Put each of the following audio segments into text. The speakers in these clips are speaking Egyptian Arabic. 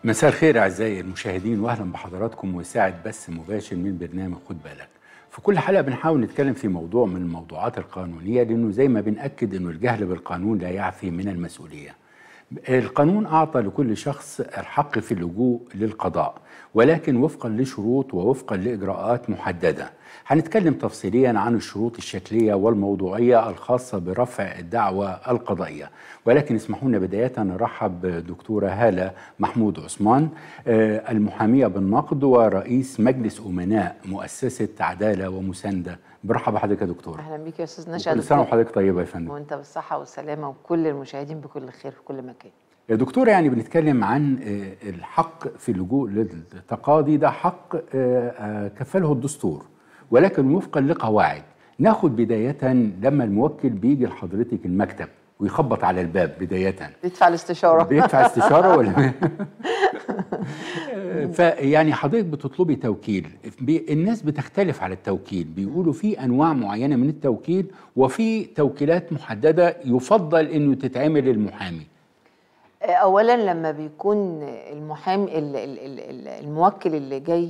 مساء الخير اعزائي المشاهدين واهلا بحضراتكم وساعة بث مباشر من برنامج خد بالك. في كل حلقه بنحاول نتكلم في موضوع من الموضوعات القانونيه لانه زي ما بناكد انه الجهل بالقانون لا يعفي من المسؤوليه. القانون اعطى لكل شخص الحق في اللجوء للقضاء ولكن وفقا لشروط ووفقا لاجراءات محدده. هنتكلم تفصيليا عن الشروط الشكليه والموضوعيه الخاصه برفع الدعوى القضائيه ولكن اسمحوا لنا بدايه نرحب بدكتوره هاله محمود عثمان آه، المحاميه بالنقد ورئيس مجلس امناء مؤسسه عداله ومسانده برحب بحضرتك يا دكتوره اهلا بيك يا استاذ كل نشأت سنه وحضرتك طيبه يا فندم وانت بالصحه والسلامه وكل المشاهدين بكل خير في كل مكان يا دكتور يعني بنتكلم عن آه، الحق في اللجوء للتقاضي ده حق آه، آه، كفله الدستور ولكن وفقا لقواعد ناخد بداية لما الموكل بيجي لحضرتك المكتب ويخبط على الباب بداية بيدفع الاستشاره بيدفع استشارة ولا فيعني حضرتك بتطلبي توكيل بي- الناس بتختلف على التوكيل بيقولوا في انواع معينة من التوكيل وفي توكيلات محددة يفضل انه تتعمل المحامي اولا لما بيكون المحامي ال- ال- ال- ال- الموكل اللي جاي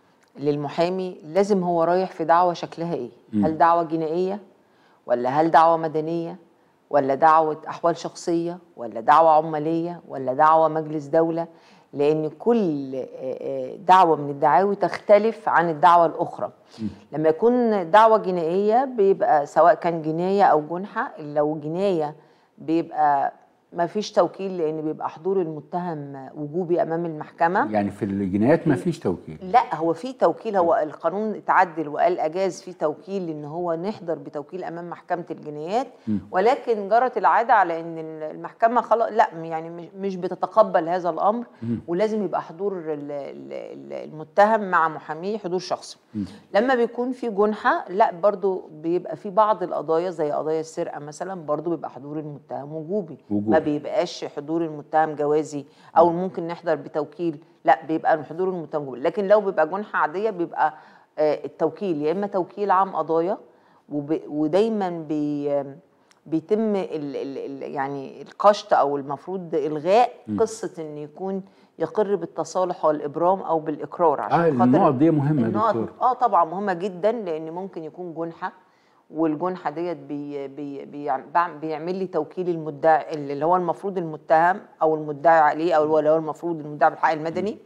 للمحامي لازم هو رايح في دعوه شكلها ايه هل دعوه جنائيه ولا هل دعوه مدنيه ولا دعوه احوال شخصيه ولا دعوه عماليه ولا دعوه مجلس دوله لان كل آه، آه، دعوه من الدعاوي تختلف عن الدعوه الاخرى لما يكون دعوه جنائيه بيبقى سواء كان جنايه او جنحه لو جنايه بيبقى ما فيش توكيل لان بيبقى حضور المتهم وجوبي امام المحكمه يعني في الجنايات ما فيش توكيل لا هو في توكيل هو القانون اتعدل وقال اجاز في توكيل ان هو نحضر بتوكيل امام محكمه الجنايات ولكن جرت العاده على ان المحكمه خلاص لا يعني مش- مش بتتقبل هذا الامر ولازم يبقى حضور ال- ال- ال- المتهم مع محاميه حضور شخصي لما بيكون في جنحه لا برضو بيبقى في بعض القضايا زي قضايا السرقه مثلا برضو بيبقى حضور المتهم وجوبي وجوبي. ما بيبقاش حضور المتهم جوازي او ممكن نحضر بتوكيل لا بيبقى حضور المتهم جوازي لكن لو بيبقى جنحه عاديه بيبقى آه، التوكيل يا اما توكيل عام قضايا وب- ودايما بي بيتم ال ال ال يعني القشط او المفروض الغاء قصه ان يكون يقر بالتصالح والابرام او بالاقرار عشان اه خاطر النقط دي مهمة يا النقط دكتور اه طبعا مهمه جدا لان ممكن يكون جنحه والجنحه ديت بي بي بي بيعمل لي توكيل المدعي اللي هو المفروض المتهم او المدعي عليه او اللي هو المفروض المدعي بالحق المدني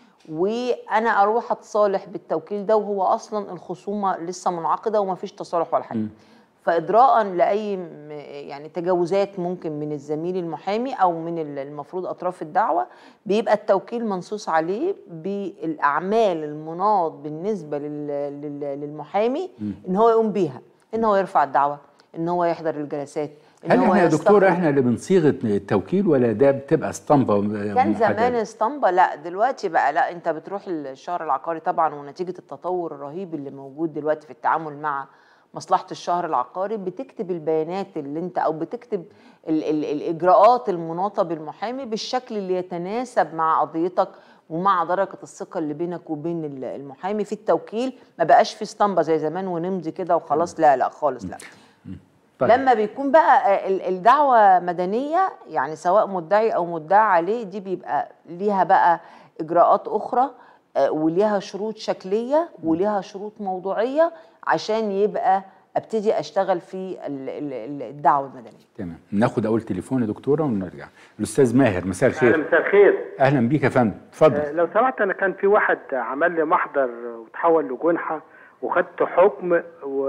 وانا اروح اتصالح بالتوكيل ده وهو اصلا الخصومه لسه منعقده ومفيش تصالح ولا حاجه فادراء لاي م- يعني تجاوزات ممكن من الزميل المحامي او من ال- المفروض اطراف الدعوه بيبقى التوكيل منصوص عليه بالاعمال المناط بالنسبه لل- لل- للمحامي ان هو يقوم بيها ان هو يرفع الدعوه ان هو يحضر الجلسات ان هل هو احنا يا دكتور يستخرج- احنا اللي بنصيغ التوكيل ولا ده بتبقى اسطمبة كان محددة؟ زمان اسطمبة لا دلوقتي بقى لا انت بتروح الشهر العقاري طبعا ونتيجة التطور الرهيب اللي موجود دلوقتي في التعامل مع مصلحة الشهر العقاري بتكتب البيانات اللي انت او بتكتب ال ال الاجراءات المناطة بالمحامي بالشكل اللي يتناسب مع قضيتك ومع درجة الثقة اللي بينك وبين ال- المحامي في التوكيل ما بقاش في اسطمبة زي زمان ونمضي كده وخلاص لا لا خالص لا طيب. لما بيكون بقى ال- الدعوة مدنية يعني سواء مدعي أو مدعى عليه دي بيبقى ليها بقى إجراءات أخرى آه، وليها شروط شكلية وليها شروط موضوعية عشان يبقى ابتدي اشتغل في ال- ال- ال- الدعوه المدنيه تمام ناخد اول تليفون يا دكتوره ونرجع الاستاذ ماهر مساء اهلا الخير مساء الخير اهلا بيك يا فندم اتفضل آه، لو سمحت انا كان في واحد عمل لي محضر وتحول لجنحه وخدت حكم و...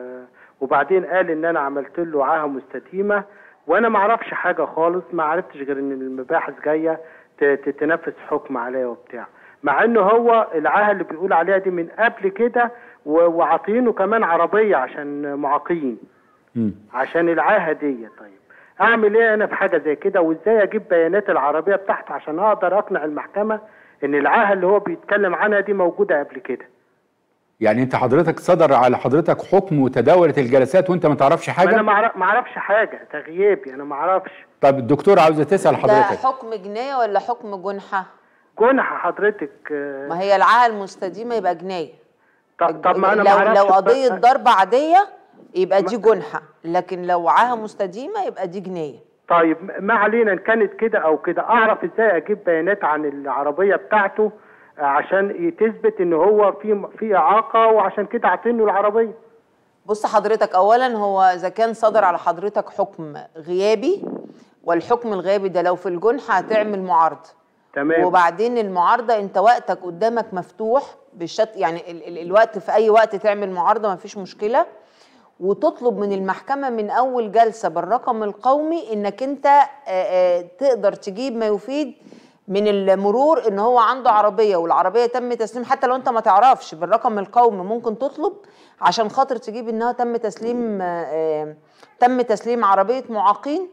وبعدين قال ان انا عملت له عاهه مستديمه وانا ما اعرفش حاجه خالص ما عرفتش غير ان المباحث جايه ت... ت- تنفذ حكم عليا وبتاع مع انه هو العاهه اللي بيقول عليها دي من قبل كده و... وعاطينه كمان عربيه عشان معاقين مم. عشان العاهه دي طيب اعمل ايه انا في حاجه زي كده وازاي اجيب بيانات العربيه بتاعته عشان اقدر اقنع المحكمه ان العاهه اللي هو بيتكلم عنها دي موجوده قبل كده يعني انت حضرتك صدر على حضرتك حكم وتداولت الجلسات وانت ما تعرفش ما انا حاجه ما أعرف- ما اعرفش حاجه ده غيابي انا ما اعرفش طب الدكتوره عاوزه تسال ده حضرتك حكم جنايه ولا حكم جنحه جنحه حضرتك آه، ما هي العاهه المستديمه يبقى جنايه طب, طب ما انا لو ما اعرفش لو قضيه الط- ضرب عاديه يبقى دي جنحه لكن لو عاهه مستديمه يبقى دي جنايه طيب ما علينا ان كانت كده او كده اعرف ازاي اجيب بيانات عن العربيه بتاعته آه، عشان تثبت ان هو في في اعاقه وعشان كده عاطينه العربيه بص حضرتك اولا هو اذا كان صدر على حضرتك حكم غيابي والحكم الغيابي ده لو في الجنحه هتعمل معارضه تمام وبعدين المعارضه انت وقتك قدامك مفتوح بالشت يعني ال ال الوقت في اي وقت تعمل معارضه ما فيش مشكله وتطلب من المحكمه من اول جلسه بالرقم القومي انك انت آه، آه، تقدر تجيب ما يفيد من المرور ان هو عنده عربيه والعربيه تم تسليم حتى لو انت ما تعرفش بالرقم القومي ممكن تطلب عشان خاطر تجيب انها تم تسليم آه، آه، تم تسليم عربيه معاقين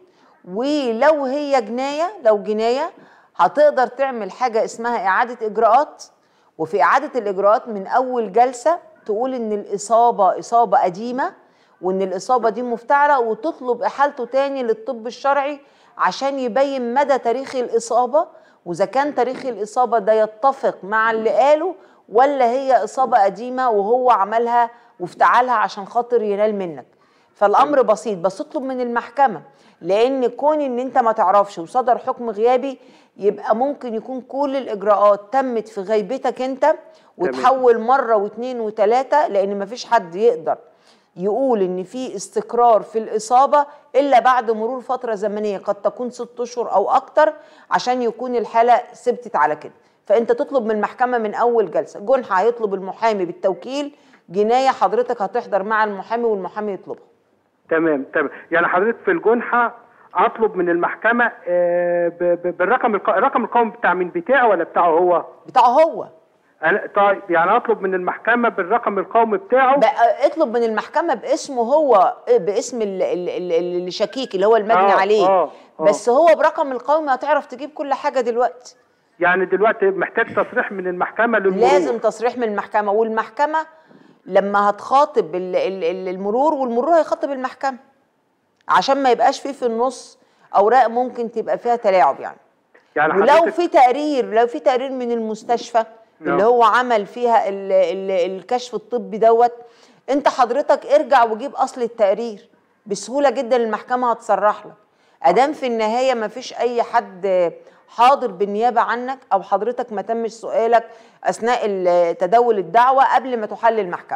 ولو هي جنايه لو جنايه هتقدر تعمل حاجه اسمها اعاده اجراءات وفي اعاده الاجراءات من اول جلسه تقول ان الاصابه اصابه قديمه وان الاصابه دي مفتعله وتطلب احالته تاني للطب الشرعي عشان يبين مدى تاريخ الاصابه واذا كان تاريخ الاصابه ده يتفق مع اللي قاله ولا هي اصابه قديمه وهو عملها وافتعلها عشان خاطر ينال منك فالامر بسيط بس اطلب من المحكمه لان كون ان انت ما تعرفش وصدر حكم غيابي يبقى ممكن يكون كل الاجراءات تمت في غيبتك انت وتحول مره واثنين وثلاثه لان ما فيش حد يقدر يقول ان في استقرار في الاصابه الا بعد مرور فتره زمنيه قد تكون ست اشهر او اكتر عشان يكون الحاله ثبتت على كده فانت تطلب من المحكمه من اول جلسه جنحه هيطلب المحامي بالتوكيل جنايه حضرتك هتحضر مع المحامي والمحامي يطلبها تمام تمام يعني حضرتك في الجنحه اطلب من المحكمه آه، ب- ب- بالرقم الق- الرقم القومي بتاع مين بتاعه ولا بتاعه هو بتاعه هو أنا طيب يعني اطلب من المحكمه بالرقم القومي بتاعه بقى اطلب من المحكمه باسمه هو باسم ال- ال- ال- ال- الشكيك اللي هو المجني آه، عليه آه، آه. بس هو برقم القومي هتعرف تجيب كل حاجه دلوقتي يعني دلوقتي محتاج تصريح من المحكمه للمرور لازم تصريح من المحكمه والمحكمه لما هتخاطب ال- ال- ال- المرور والمرور هيخاطب المحكمه عشان ما يبقاش فيه في النص اوراق ممكن تبقى فيها تلاعب يعني يعني ولو حضرتك في تقرير لو في تقرير من المستشفى اللي نعم. هو عمل فيها ال ال الكشف الطبي دوت انت حضرتك ارجع وجيب اصل التقرير بسهوله جدا المحكمه هتصرح لك ادام في النهايه ما فيش اي حد حاضر بالنيابه عنك او حضرتك ما تمش سؤالك اثناء ال- تداول الدعوه قبل ما تحل المحكمه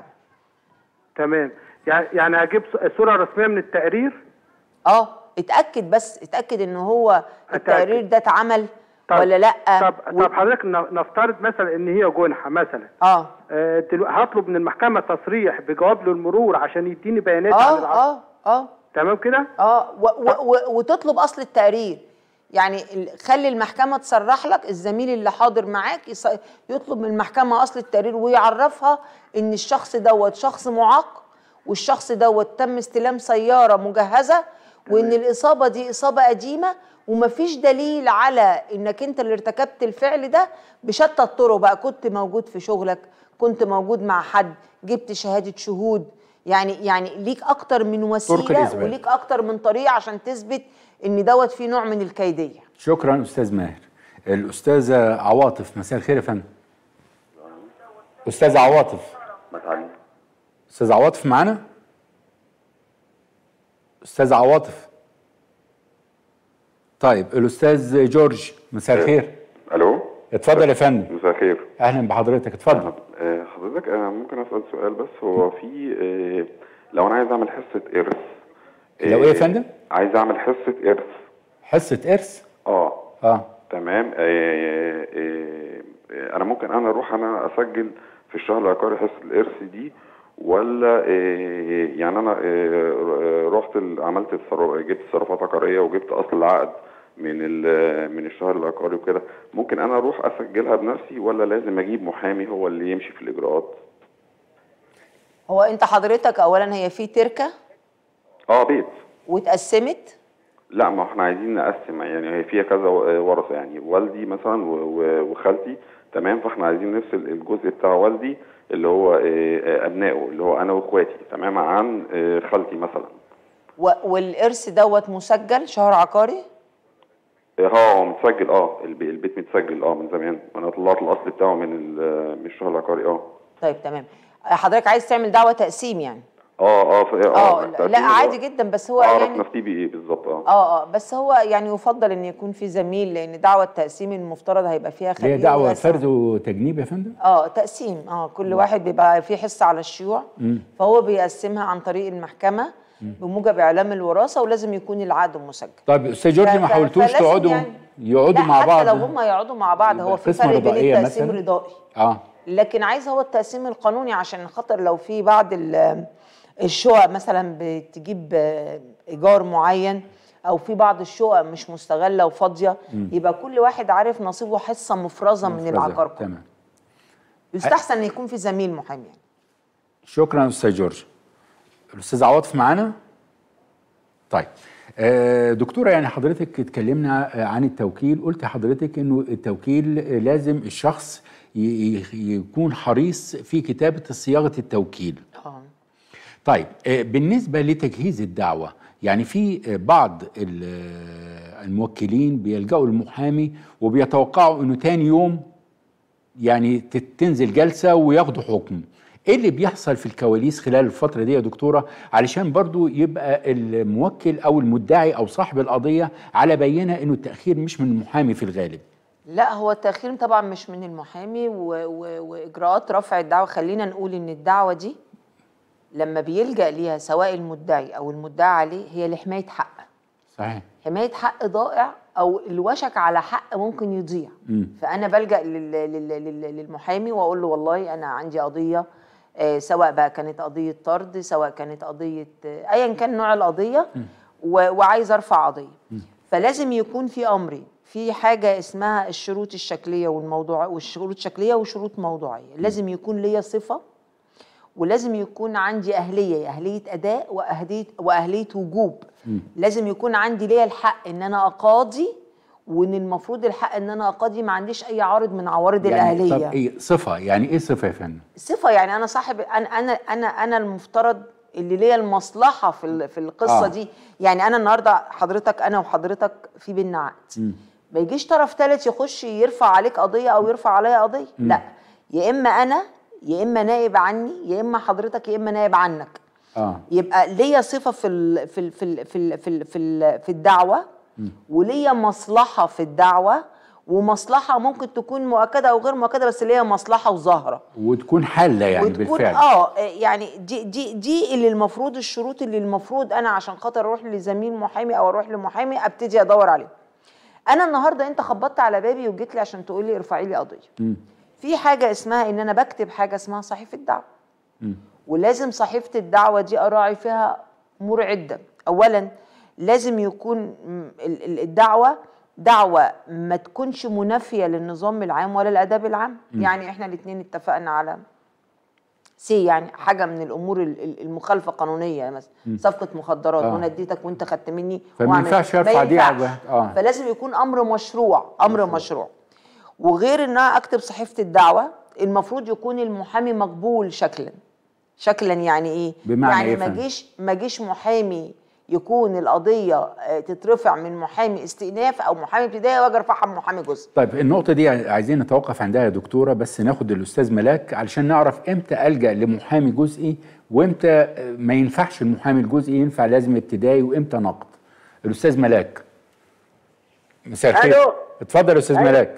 تمام يعني يعني هجيب ص- صوره رسميه من التقرير اه اتاكد بس اتاكد ان هو التقرير ده اتعمل طب ولا لا طب و- طب حضرتك ن- نفترض مثلا ان هي جنحه مثلا اه آه، دلو- هطلب من المحكمه تصريح بجواب للمرور عشان يديني بيانات عن اه العرض اه اه تمام كده اه و و و وتطلب اصل التقرير يعني ال- خلي المحكمه تصرح لك الزميل اللي حاضر معاك يص- يطلب من المحكمه اصل التقرير ويعرفها ان الشخص دوت شخص معاق والشخص دوت تم استلام سياره مجهزه وان الاصابه دي اصابه قديمه ومفيش دليل على انك انت اللي ارتكبت الفعل ده بشتى الطرق بقى كنت موجود في شغلك كنت موجود مع حد جبت شهاده شهود يعني يعني ليك اكتر من وسيله الإثبات. وليك اكتر من طريقه عشان تثبت ان دوت فيه نوع من الكيديه شكرا استاذ ماهر الاستاذه عواطف مساء الخير يا فندم استاذه عواطف متعلم استاذ عواطف معانا استاذ عواطف طيب الاستاذ جورج مساء الخير الو اتفضل يا فندم مساء الخير اهلا بحضرتك اتفضل آه، حضرتك انا ممكن اسال سؤال بس هو في آه، لو انا عايز اعمل حصه ارث لو ايه يا فندم عايز اعمل حصه ارث حصه ارث اه اه تمام آه، آه، آه، انا ممكن انا اروح انا اسجل في الشهر العقاري حصه الارث دي ولا آه، يعني انا آه، رحت ال- عملت التصرف- جبت تصرفات عقاريه وجبت اصل العقد من ال- من الشهر العقاري وكده ممكن انا اروح اسجلها بنفسي ولا لازم اجيب محامي هو اللي يمشي في الاجراءات هو انت حضرتك اولا هي في تركه اه بيت واتقسمت لا ما احنا عايزين نقسم يعني هي فيها كذا و- ورثه يعني والدي مثلا و- و- وخالتي تمام فاحنا عايزين نفصل الجزء بتاع والدي اللي هو آه، آه، ابنائه اللي هو انا واخواتي تمام عن آه، خالتي مثلا و- والارث دوت مسجل شهر عقاري اه هو متسجل اه الب- البيت متسجل اه من زمان وانا طلعت الاصل بتاعه من ال- من الشهر العقاري اه طيب تمام حضرتك عايز تعمل دعوه تقسيم يعني اه اه ف- اه لا, التقسيم لا اللي هو عادي جدا بس هو اعرف يعني نفسي بايه بالظبط اه اه اه بس هو يعني يفضل ان يكون في زميل لان دعوه التقسيم المفترض هيبقى فيها هي خبير دعوه يسمع. فرز وتجنيب يا فندم اه تقسيم اه كل واحد بيبقى في حصه على الشيوع فهو بيقسمها عن طريق المحكمه بموجب اعلام الوراثه ولازم يكون العقد مسجل طيب استاذ جورج ف- ما ف- حاولتوش فلازم تقعدوا يعني- يقعدوا لا مع حتى بعض لو هم يقعدوا مع بعض هو في قسمة فرق بين رضائية التقسيم مثلاً؟ رضائي اه لكن عايز هو التقسيم القانوني عشان خاطر لو في بعض ال- الشقق مثلا بتجيب آه، ايجار معين او في بعض الشقق مش مستغله وفاضيه يبقى كل واحد عارف نصيبه حصه مفرزه من مفرزة. العقار كله. تمام يستحسن ان يكون في زميل محامي يعني. شكرا استاذ جورج الاستاذ عواطف معانا طيب آه، دكتوره يعني حضرتك اتكلمنا آه، عن التوكيل قلت حضرتك انه التوكيل آه، لازم الشخص ي- ي- يكون حريص في كتابه صياغه التوكيل اه طيب آه، بالنسبة لتجهيز الدعوة يعني في آه، بعض ال- آه، الموكلين بيلجأوا المحامي وبيتوقعوا انه تاني يوم يعني تت- تنزل جلسة وياخدوا حكم ايه اللي بيحصل في الكواليس خلال الفترة دي يا دكتورة علشان برضو يبقى الموكل او المدعي او صاحب القضية على بينة انه التأخير مش من المحامي في الغالب لا هو التأخير طبعا مش من المحامي و... و... وإجراءات رفع الدعوة خلينا نقول إن الدعوة دي لما بيلجأ ليها سواء المدعي أو المدعى عليه هي لحماية حق صحيح حماية حق ضائع أو الوشك على حق ممكن يضيع فأنا بلجأ لل... لل... لل... للمحامي وأقول له والله أنا عندي قضية آه، سواء بقى كانت قضية طرد سواء كانت قضية آه، أيا كان نوع القضية و... وعايز أرفع قضية فلازم يكون في أمرين في حاجة اسمها الشروط الشكلية والموضوع والشروط الشكلية وشروط موضوعية لازم يكون ليا صفة ولازم يكون عندي أهلية أهلية أداء وأهلية وأهلية وجوب لازم يكون عندي ليا الحق إن أنا أقاضي وإن المفروض الحق إن أنا أقاضي ما عنديش أي عارض من عوارض يعني الأهلية طب ايه صفة يعني ايه صفة يا فندم صفة يعني أنا صاحب أنا أنا أنا أنا المفترض اللي ليا المصلحة في ال- في القصة آه. آه. دي يعني أنا النهاردة حضرتك أنا وحضرتك في بينا عقد ما يجيش طرف ثالث يخش يرفع عليك قضية أو يرفع عليا قضية لا يا إما أنا يا إما نائب عني يا إما حضرتك يا إما نائب عنك اه يبقى ليا صفه في ال في ال في ال في ال في ال في, ال في الدعوه وليا مصلحه في الدعوه ومصلحه ممكن تكون مؤكده او غير مؤكده بس ليا مصلحه وظاهره وتكون حلة يعني وتكون بالفعل اه يعني دي دي دي اللي المفروض الشروط اللي المفروض انا عشان خاطر اروح لزميل محامي او اروح لمحامي ابتدي ادور عليه انا النهارده انت خبطت على بابي وجيت لي عشان تقول لي ارفعي لي قضيه في حاجه اسمها ان انا بكتب حاجه اسمها صحيفه دعوه ولازم صحيفه الدعوه دي اراعي فيها امور عده اولا لازم يكون م- ال- ال- الدعوه دعوه ما تكونش منافيه للنظام العام ولا الاداب العام يعني احنا الاثنين اتفقنا على سي يعني حاجه من الامور ال- ال- المخالفه قانونيه مثلا صفقه مخدرات آه. وانا اديتك وانت خدت مني فما وأعمل- ينفعش ما أرفع دي على ينفعش. واحد. آه. فلازم يكون امر مشروع امر مشروع, مشروع. وغير ان انا اكتب صحيفه الدعوه المفروض يكون المحامي مقبول شكلا شكلا يعني ايه بمعنى يعني إيه ما فندم؟ جيش ما جيش محامي يكون القضيه آه، تترفع من محامي استئناف او محامي ابتدائي واجي ارفعها من محامي جزء طيب النقطة دي عايزين نتوقف عندها يا دكتورة بس ناخد الأستاذ ملاك علشان نعرف إمتى ألجأ لمحامي جزئي وإمتى آه، ما ينفعش المحامي الجزئي ينفع لازم ابتدائي وإمتى نقد. الأستاذ ملاك. مساء الخير. ألو. اتفضل يا أستاذ أيوة. ملاك.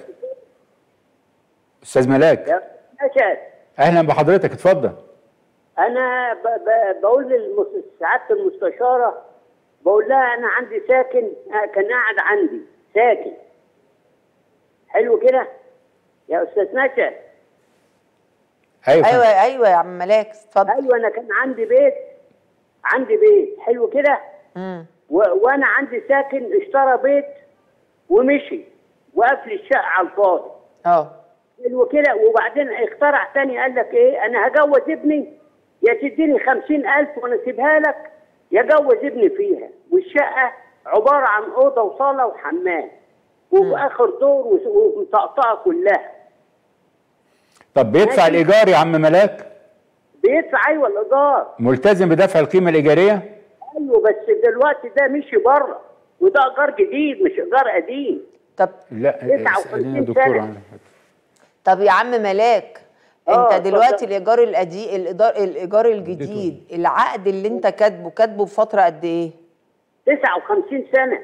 أستاذ ملاك يا أسد أهلا بحضرتك اتفضل. أنا ب... ب... بقول لسعادة المستشارة بقول لها أنا عندي ساكن آه، كان قاعد عندي ساكن حلو كده يا أستاذ نشأ أيوه ايوه فندم. ايوه يا عم ملاك اتفضل أيوة أنا كان عندي بيت عندي بيت حلو كده مم. و... وأنا عندي ساكن اشترى بيت ومشي وقفل الشقة على الفاضي اه حلو كده وبعدين اخترع تاني قال لك ايه انا هجوز ابني يا تديني خمسين الف وانا اسيبها لك يا جوز ابني فيها والشقه عباره عن اوضه وصاله وحمام واخر دور وس- ومطقطقه كلها طب بيدفع ماشي. الإيجار يا عم ملاك؟ بيدفع ايوه الايجار ملتزم بدفع القيمة الإيجارية؟ ايوه بس دلوقتي ده مشي بره وده ايجار جديد مش ايجار قديم طب لا 59 اسألينا يا دكتورة سنة. عن الحتة. طب يا عم ملاك آه، انت دلوقتي اتفضل. الايجار القديم الايجار الايجار الجديد العقد اللي انت كاتبه كاتبه بفتره قد ايه 59 سنه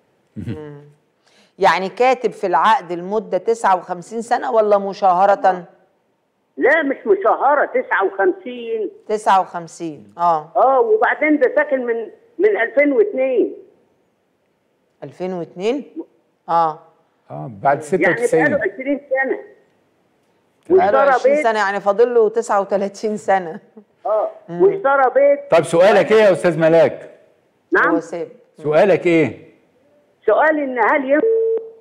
يعني كاتب في العقد المده 59 سنه ولا مشاهره لا مش مشهره 59 59 اه اه وبعدين ده ساكن من من 2002 2002 اه اه بعد يعني بقاله 96 20 سنه بقاله واشترى 20 بيت سنه يعني فاضل له 39 سنه اه واشترى بيت طب سؤالك ايه يا استاذ ملاك نعم هو ساب سؤالك ايه سؤالي ان هل ينفع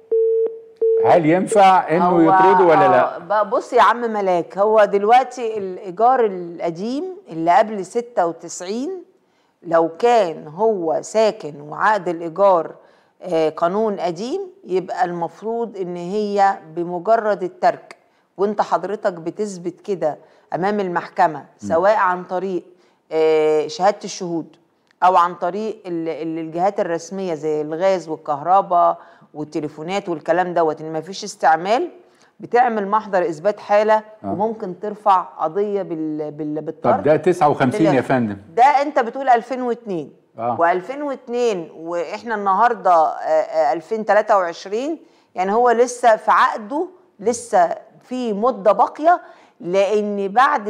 هل ينفع انه هو- يطرده ولا آه، لا بقى بص يا عم ملاك هو دلوقتي الايجار القديم اللي قبل 96 لو كان هو ساكن وعقد الايجار آه، قانون قديم يبقى المفروض ان هي بمجرد الترك وانت حضرتك بتثبت كده امام المحكمه سواء عن طريق آه، شهاده الشهود او عن طريق ال- ال- الجهات الرسميه زي الغاز والكهرباء والتليفونات والكلام دوت ان مفيش استعمال بتعمل محضر اثبات حاله آه. وممكن ترفع قضيه بال بال بالطرد طب ده 59 يا بالله. فندم ده انت بتقول 2002 آه. و2002 واحنا النهارده آه، آه، 2023 يعني هو لسه في عقده لسه في مده باقيه لان بعد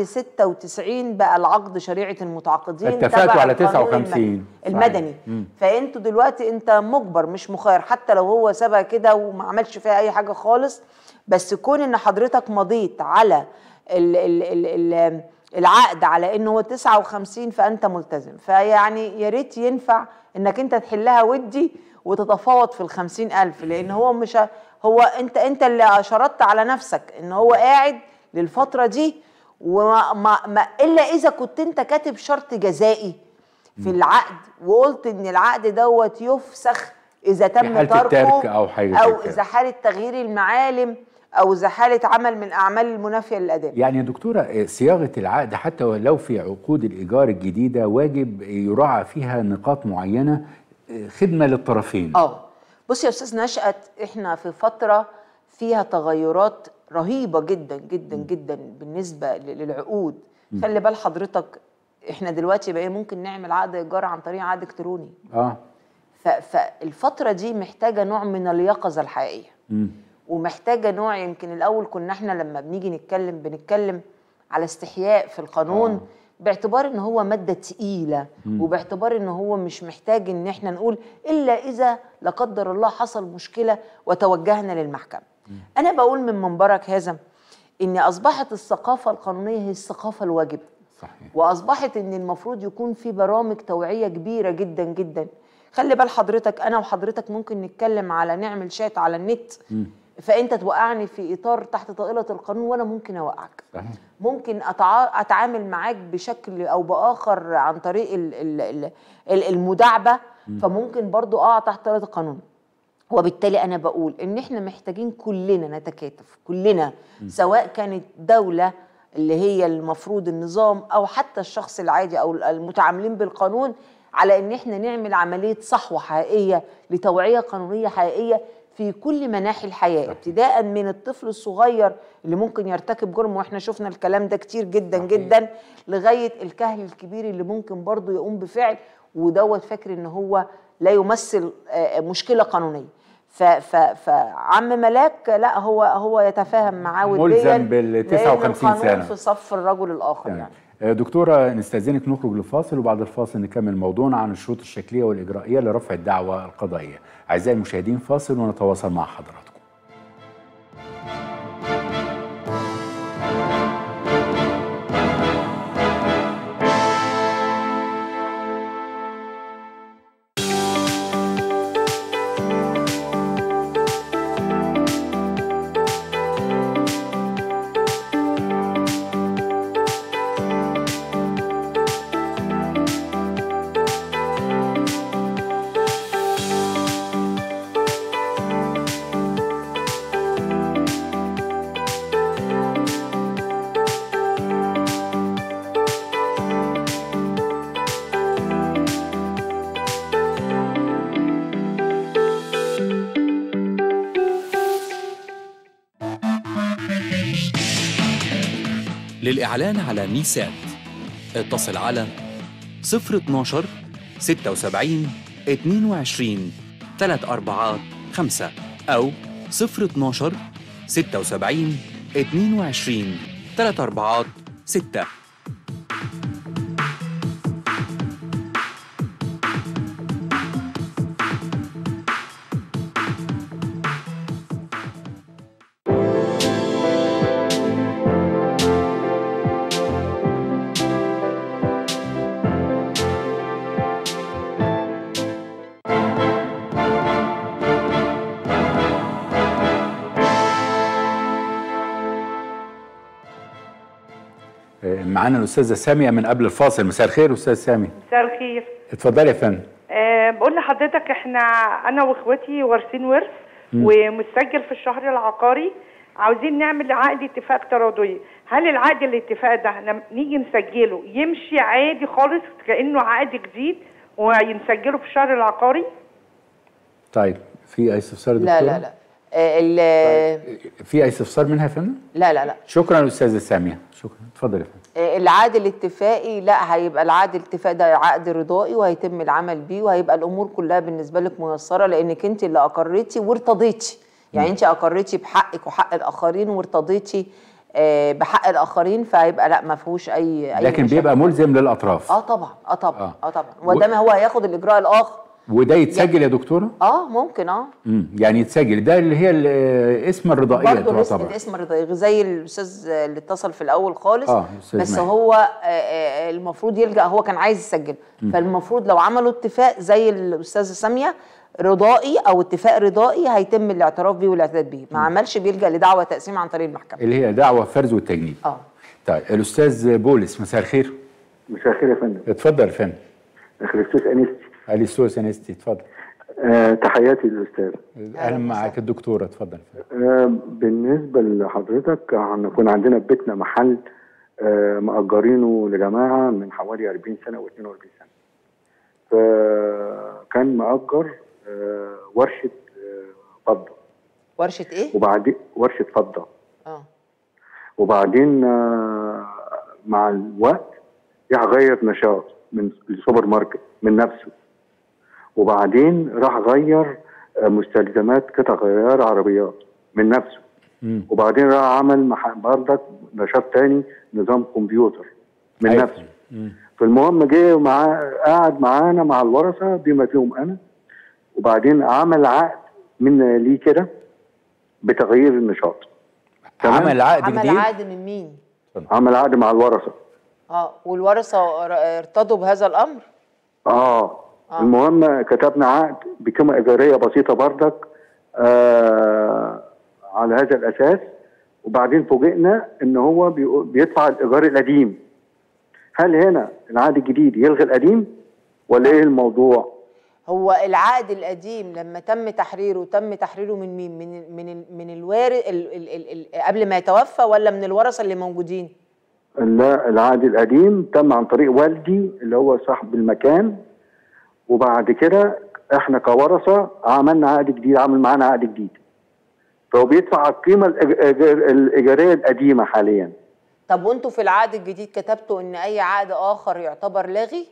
96 بقى العقد شريعه المتعاقدين اتفقتوا تبع على القانون 59. الم- صحيح. المدني مم. فانتوا دلوقتي انت مجبر مش مخير حتى لو هو سابها كده وما عملش فيها اي حاجه خالص بس كون ان حضرتك مضيت على ال ال ال ال العقد على انه هو 59 فانت ملتزم فيعني يا ريت ينفع انك انت تحلها ودي وتتفاوض في ال 50000 لان هو مش ه- هو انت انت اللي شرطت على نفسك ان هو قاعد للفتره دي وما ما ما الا اذا كنت انت كاتب شرط جزائي في العقد وقلت ان العقد دوت يفسخ اذا تم حالة تركه الترك أو حاجة زي او كده. اذا حاله تغيير المعالم او اذا حاله عمل من الاعمال المنافيه للاداء يعني يا دكتورة آه، صياغة العقد حتى ولو في عقود الإيجار الجديدة واجب يراعى فيها نقاط معينة آه، خدمة للطرفين اه بص يا استاذ نشأت احنا في فتره فيها تغيرات رهيبه جدا جدا جدا بالنسبه ل- للعقود خلي بال حضرتك احنا دلوقتي بقى ممكن نعمل عقد ايجار عن طريق عقد الكتروني اه ف- فالفتره دي محتاجه نوع من اليقظه الحقيقيه مم. ومحتاجه نوع يمكن الاول كنا احنا لما بنيجي نتكلم بنتكلم على استحياء في القانون آه. باعتبار ان هو ماده تقيله وباعتبار ان هو مش محتاج ان احنا نقول الا اذا لا قدر الله حصل مشكله وتوجهنا للمحكمه. انا بقول من منبرك هذا ان اصبحت الثقافه القانونيه هي الثقافه الواجبه. صحيح واصبحت ان المفروض يكون في برامج توعيه كبيره جدا جدا خلي بال حضرتك انا وحضرتك ممكن نتكلم على نعمل شات على النت فانت توقعني في اطار تحت طائله القانون وانا ممكن اوقعك صحيح ممكن أتع... اتعامل معاك بشكل او باخر عن طريق ال... ال... ال... ال- المداعبه فممكن برضو اقع تحت طائله القانون وبالتالي انا بقول ان احنا محتاجين كلنا نتكاتف كلنا سواء كانت دوله اللي هي المفروض النظام او حتى الشخص العادي او المتعاملين بالقانون على ان احنا نعمل عمليه صحوه حقيقيه لتوعيه قانونيه حقيقيه في كل مناحي الحياه ابتداء من الطفل الصغير اللي ممكن يرتكب جرم واحنا شفنا الكلام ده كتير جدا صحيح. جدا لغايه الكهل الكبير اللي ممكن برضه يقوم بفعل ودوت فاكر ان هو لا يمثل آه، مشكله قانونيه ف- ف- فعم ملاك لا هو هو يتفاهم معاه وديا ملزم بال لأن 59 القانون سنة. في صف الرجل الاخر تمام. يعني آه، دكتورة نستأذنك نخرج لفاصل وبعد الفاصل نكمل موضوعنا عن الشروط الشكلية والإجرائية لرفع الدعوة القضائية أعزائي المشاهدين فاصل ونتواصل مع حضراتكم للإعلان على ميسات اتصل على 012 76 22 3 أربعات 5 أو 012 76 22 3 أربعات 6 آه، معانا الاستاذه ساميه من قبل الفاصل مساء الخير استاذ سامي مساء الخير اتفضلي يا فندم أه بقول لحضرتك احنا انا واخواتي وارثين ورث ومسجل في الشهر العقاري عاوزين نعمل عقد اتفاق تراضي هل العقد الاتفاق ده لما نيجي نسجله يمشي عادي خالص كانه عقد جديد ونسجله في الشهر العقاري طيب في اي استفسار يا لا دكتورة؟ لا لا آه، ال- في اي استفسار منها يا فندم لا لا لا شكرا استاذه ساميه شكرا اتفضل يا فندم آه، العقد الاتفاقي لا هيبقى العقد الاتفاقي ده عقد رضائي وهيتم العمل بيه وهيبقى الامور كلها بالنسبه لك ميسره لانك انت اللي اقريتي وارتضيتي يعني انت اقريتي بحقك وحق الاخرين وارتضيتي آه، بحق الاخرين فهيبقى لا ما فيهوش اي اي لكن مشاكل. بيبقى ملزم للاطراف اه طبعا اه طبعا آه. اه, طبعا وده ما هو هياخد الاجراء الاخر وده يتسجل يا دكتوره اه ممكن اه امم يعني يتسجل ده اللي هي ال- اسم الرضائيه برضه الاسم, تعتبر الاسم الرضائي زي الاستاذ اللي اتصل في الاول خالص آه، أستاذ بس ماهر. هو آه، آه، المفروض يلجا هو كان عايز يسجل فالمفروض لو عملوا اتفاق زي الاستاذه ساميه رضائي او اتفاق رضائي هيتم الاعتراف بيه والاعتداد بيه ما عملش بيلجا لدعوى تقسيم عن طريق المحكمه اللي هي دعوه فرز والتجنيد اه طيب الاستاذ بولس مساء الخير مساء الخير يا فندم اتفضل يا فندم خريستوس انستي اليسوس انستي اتفضل آه تحياتي للاستاذ اهلا معاك الدكتوره اتفضل آه بالنسبه لحضرتك هنكون عندنا في بيتنا محل آه مأجرينه لجماعه من حوالي 40 سنه و 42 سنه فكان مأجر آه ورشه آه فضه ورشه ايه وبعدين ورشه فضه اه وبعدين آه مع الوقت راح غير نشاط من السوبر ماركت من نفسه وبعدين راح غير آه، مستلزمات قطع غيار عربيات من نفسه مم. وبعدين راح عمل مح- برضك نشاط تاني نظام كمبيوتر من أيوة. نفسه فالمهم جه مع قعد معانا مع الورثه بما فيهم انا وبعدين عمل عقد من ليه كده بتغيير النشاط تمام. عمل عقد عمل جديد عقد من مين عمل عقد مع الورثه اه والورثه ر- ارتضوا بهذا الامر اه المهم كتبنا عقد بقيمه ايجاريه بسيطه بردك آه على هذا الاساس وبعدين فوجئنا ان هو بيقو- بيدفع الايجار القديم هل هنا العقد الجديد يلغي القديم ولا ايه الموضوع؟ هو العقد القديم لما تم تحريره تم تحريره من مين من ال من ال من الوارث ال ال ال ال قبل ما يتوفى ولا من الورثه اللي موجودين لا العقد القديم تم عن طريق والدي اللي هو صاحب المكان وبعد كده احنا كورثه عملنا عقد جديد عمل معانا عقد جديد فهو بيدفع القيمه الإج- الإج- الايجاريه القديمه حاليا طب وانتوا في العقد الجديد كتبتوا ان اي عقد اخر يعتبر لاغي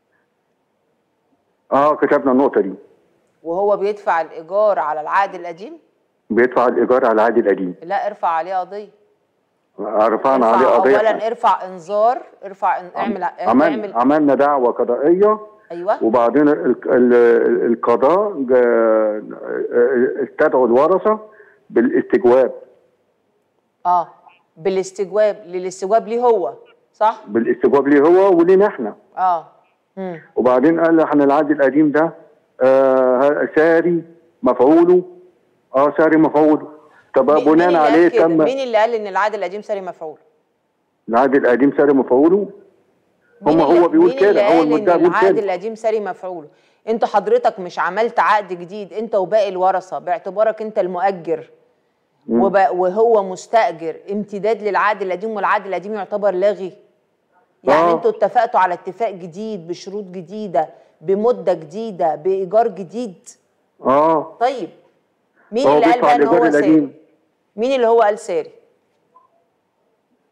اه كتبنا النقطه دي وهو بيدفع الايجار على العقد القديم بيدفع الايجار على العقد القديم لا ارفع عليه قضيه رفعنا ارفع عليه قضيه اولا ارفع انذار ارفع إن- اعمل عمل اعمل عملنا دعوه قضائيه ايوه وبعدين ال- ال- القضاء جا- استدعوا الورثه بالاستجواب اه بالاستجواب للاستجواب ليه هو صح بالاستجواب ليه هو ولينا احنا اه امم وبعدين قال احنا العقد القديم ده آه ساري مفعوله اه ساري مفعوله طب مين- مين بناء اللي قال عليه كده؟ تم مين اللي قال ان العقد القديم ساري مفعول العقد القديم ساري مفعوله مين هم اللي- هو بيقول مين اللي كده هو قال ان المدعي بيقول العقد كده القديم ساري مفعول انت حضرتك مش عملت عقد جديد انت وباقي الورثه باعتبارك انت المؤجر وب... وهو مستاجر امتداد للعقد القديم والعقد القديم يعتبر لاغي يعني آه. انتوا اتفقتوا على اتفاق جديد بشروط جديده بمده جديده بايجار جديد اه طيب مين هو اللي قال بيدفع بقى ان الإيجار هو ساري القديم. مين اللي هو قال ساري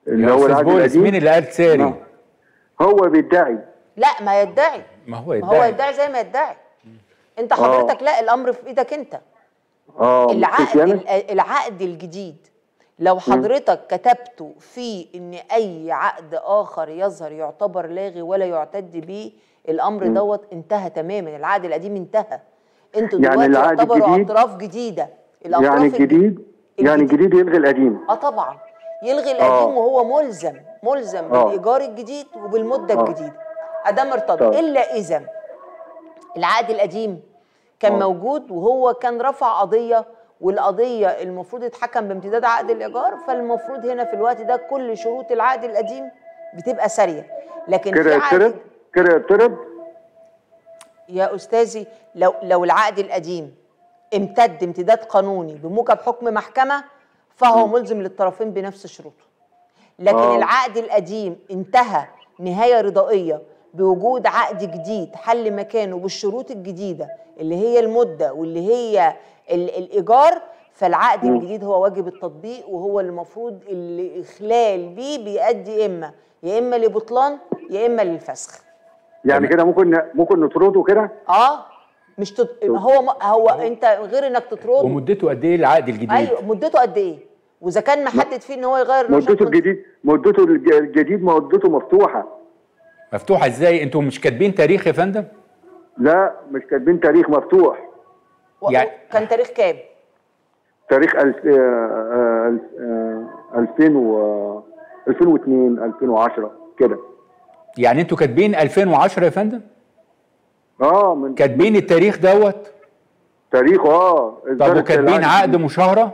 اللي يا هو استاذ العقد بولس القديم مين اللي قال ساري؟ نعم. هو بيدعي لا ما يدعي ما هو ما هو يدعي يدعي زي ما يدعي انت حضرتك لا الامر في ايدك انت اه مش العقد أنا؟ ال- العقد الجديد لو حضرتك كتبته فيه ان اي عقد اخر يظهر يعتبر لاغي ولا يعتد به الامر دوت انتهى تماما العقد القديم انتهى انتوا يعني دلوقتي العقد يعتبروا الجديد- اطراف جديده الاطراف يعني الج- الجديد يعني الجديد يلغي القديم اه طبعا يلغي آه. القديم وهو ملزم ملزم آه. بالايجار الجديد وبالمده آه. الجديده ادام ارتضى طيب. الا اذا العقد القديم كان آه. موجود وهو كان رفع قضيه والقضيه المفروض يتحكم بامتداد عقد الايجار فالمفروض هنا في الوقت ده كل شروط العقد القديم بتبقى ساريه لكن كده في يضطرب عقد كده يضطرب يا استاذي لو لو العقد القديم امتد امتداد قانوني بموجب حكم محكمه فهو ملزم للطرفين بنفس شروطه لكن آه. العقد القديم انتهى نهايه رضائيه بوجود عقد جديد حل مكانه بالشروط الجديده اللي هي المده واللي هي ال- الايجار فالعقد الجديد هو واجب التطبيق وهو المفروض اللي اخلال بيه بيؤدي اما يا اما لبطلان يا اما للفسخ يعني كده ممكن ممكن نطرده كده اه مش تط... هو هو انت غير انك تطرده ومدته قد ايه العقد الجديد؟ ايوه مدته قد ايه واذا كان محدد فيه ان هو يغير نشاط مدته من- الجديد مدته الج- الجديد مدته مفتوحه مفتوحه ازاي؟ انتوا مش كاتبين تاريخ يا فندم؟ لا مش كاتبين تاريخ مفتوح و... يعني- كان تاريخ كام تاريخ الف... آه، آه، آه، 2000 و 2002 2010 كده يعني انتوا كاتبين 2010 يا فندم؟ اه من كاتبين التاريخ دوت؟ تاريخ اه طب إصدار وكاتبين العقد. عقد مشاهره؟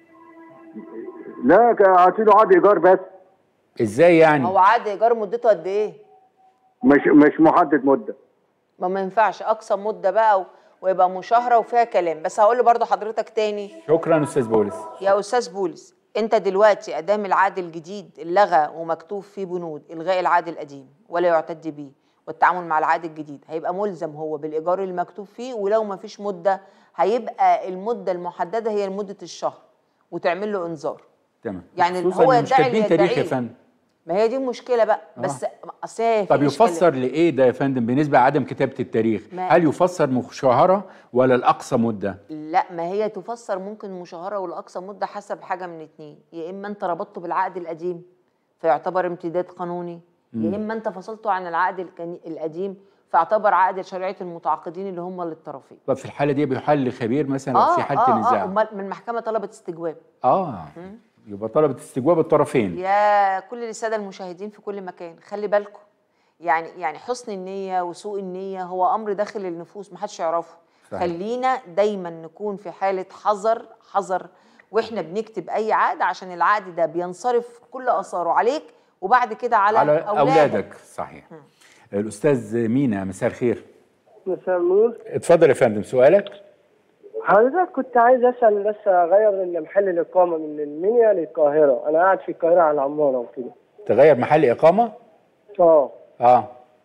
لا كان عاطينه عقد ايجار بس ازاي يعني؟ هو عقد ايجار مدته قد ايه مش مش محدد مده ما ما ينفعش اقصى مده بقى و... ويبقى مشاهره وفيها كلام بس هقول برضو حضرتك تاني شكرا استاذ بولس يا استاذ بولس انت دلوقتي ادام العقد الجديد اللغى ومكتوب فيه بنود الغاء العقد القديم ولا يعتد به والتعامل مع العقد الجديد هيبقى ملزم هو بالايجار المكتوب فيه ولو ما فيش مده هيبقى المده المحدده هي مده الشهر وتعمل له انذار تمام يعني خصوصاً هو إن مش يدعي كاتبين اللي تاريخ يا يدعيه. فندم ما هي دي المشكله بقى بس اصل هي طب في إشكالية. يفسر لايه ده يا فندم بالنسبه لعدم كتابه التاريخ؟ ما- هل يفسر مشاهره ولا الاقصى مده؟ لا ما هي تفسر ممكن مشاهره والاقصى مده حسب حاجه من اتنين يا اما انت ربطته بالعقد القديم فيعتبر امتداد قانوني يا اما انت فصلته عن العقد الكني- القديم فاعتبر عقد شرعيه المتعاقدين اللي هم للطرفين طب في الحاله دي بيحل لخبير مثلا لو في حاله اه نزاع امال من المحكمه طلبت استجواب اه يبقى طلبت استجواب الطرفين يا كل الساده المشاهدين في كل مكان خلي بالكم يعني يعني حسن النيه وسوء النيه هو امر داخل النفوس محدش يعرفه صحيح. خلينا دايما نكون في حاله حذر حذر واحنا بنكتب اي عقد عشان العقد ده بينصرف كل اثاره عليك وبعد كده على, على اولادك, اولادك صحيح الاستاذ مينا مساء الخير مساء النور اتفضل يا فندم سؤالك حضرتك كنت عايز اسال بس اغير محل الاقامه من المنيا للقاهره انا قاعد في القاهره على العماره وكده تغير محل اقامه اه اه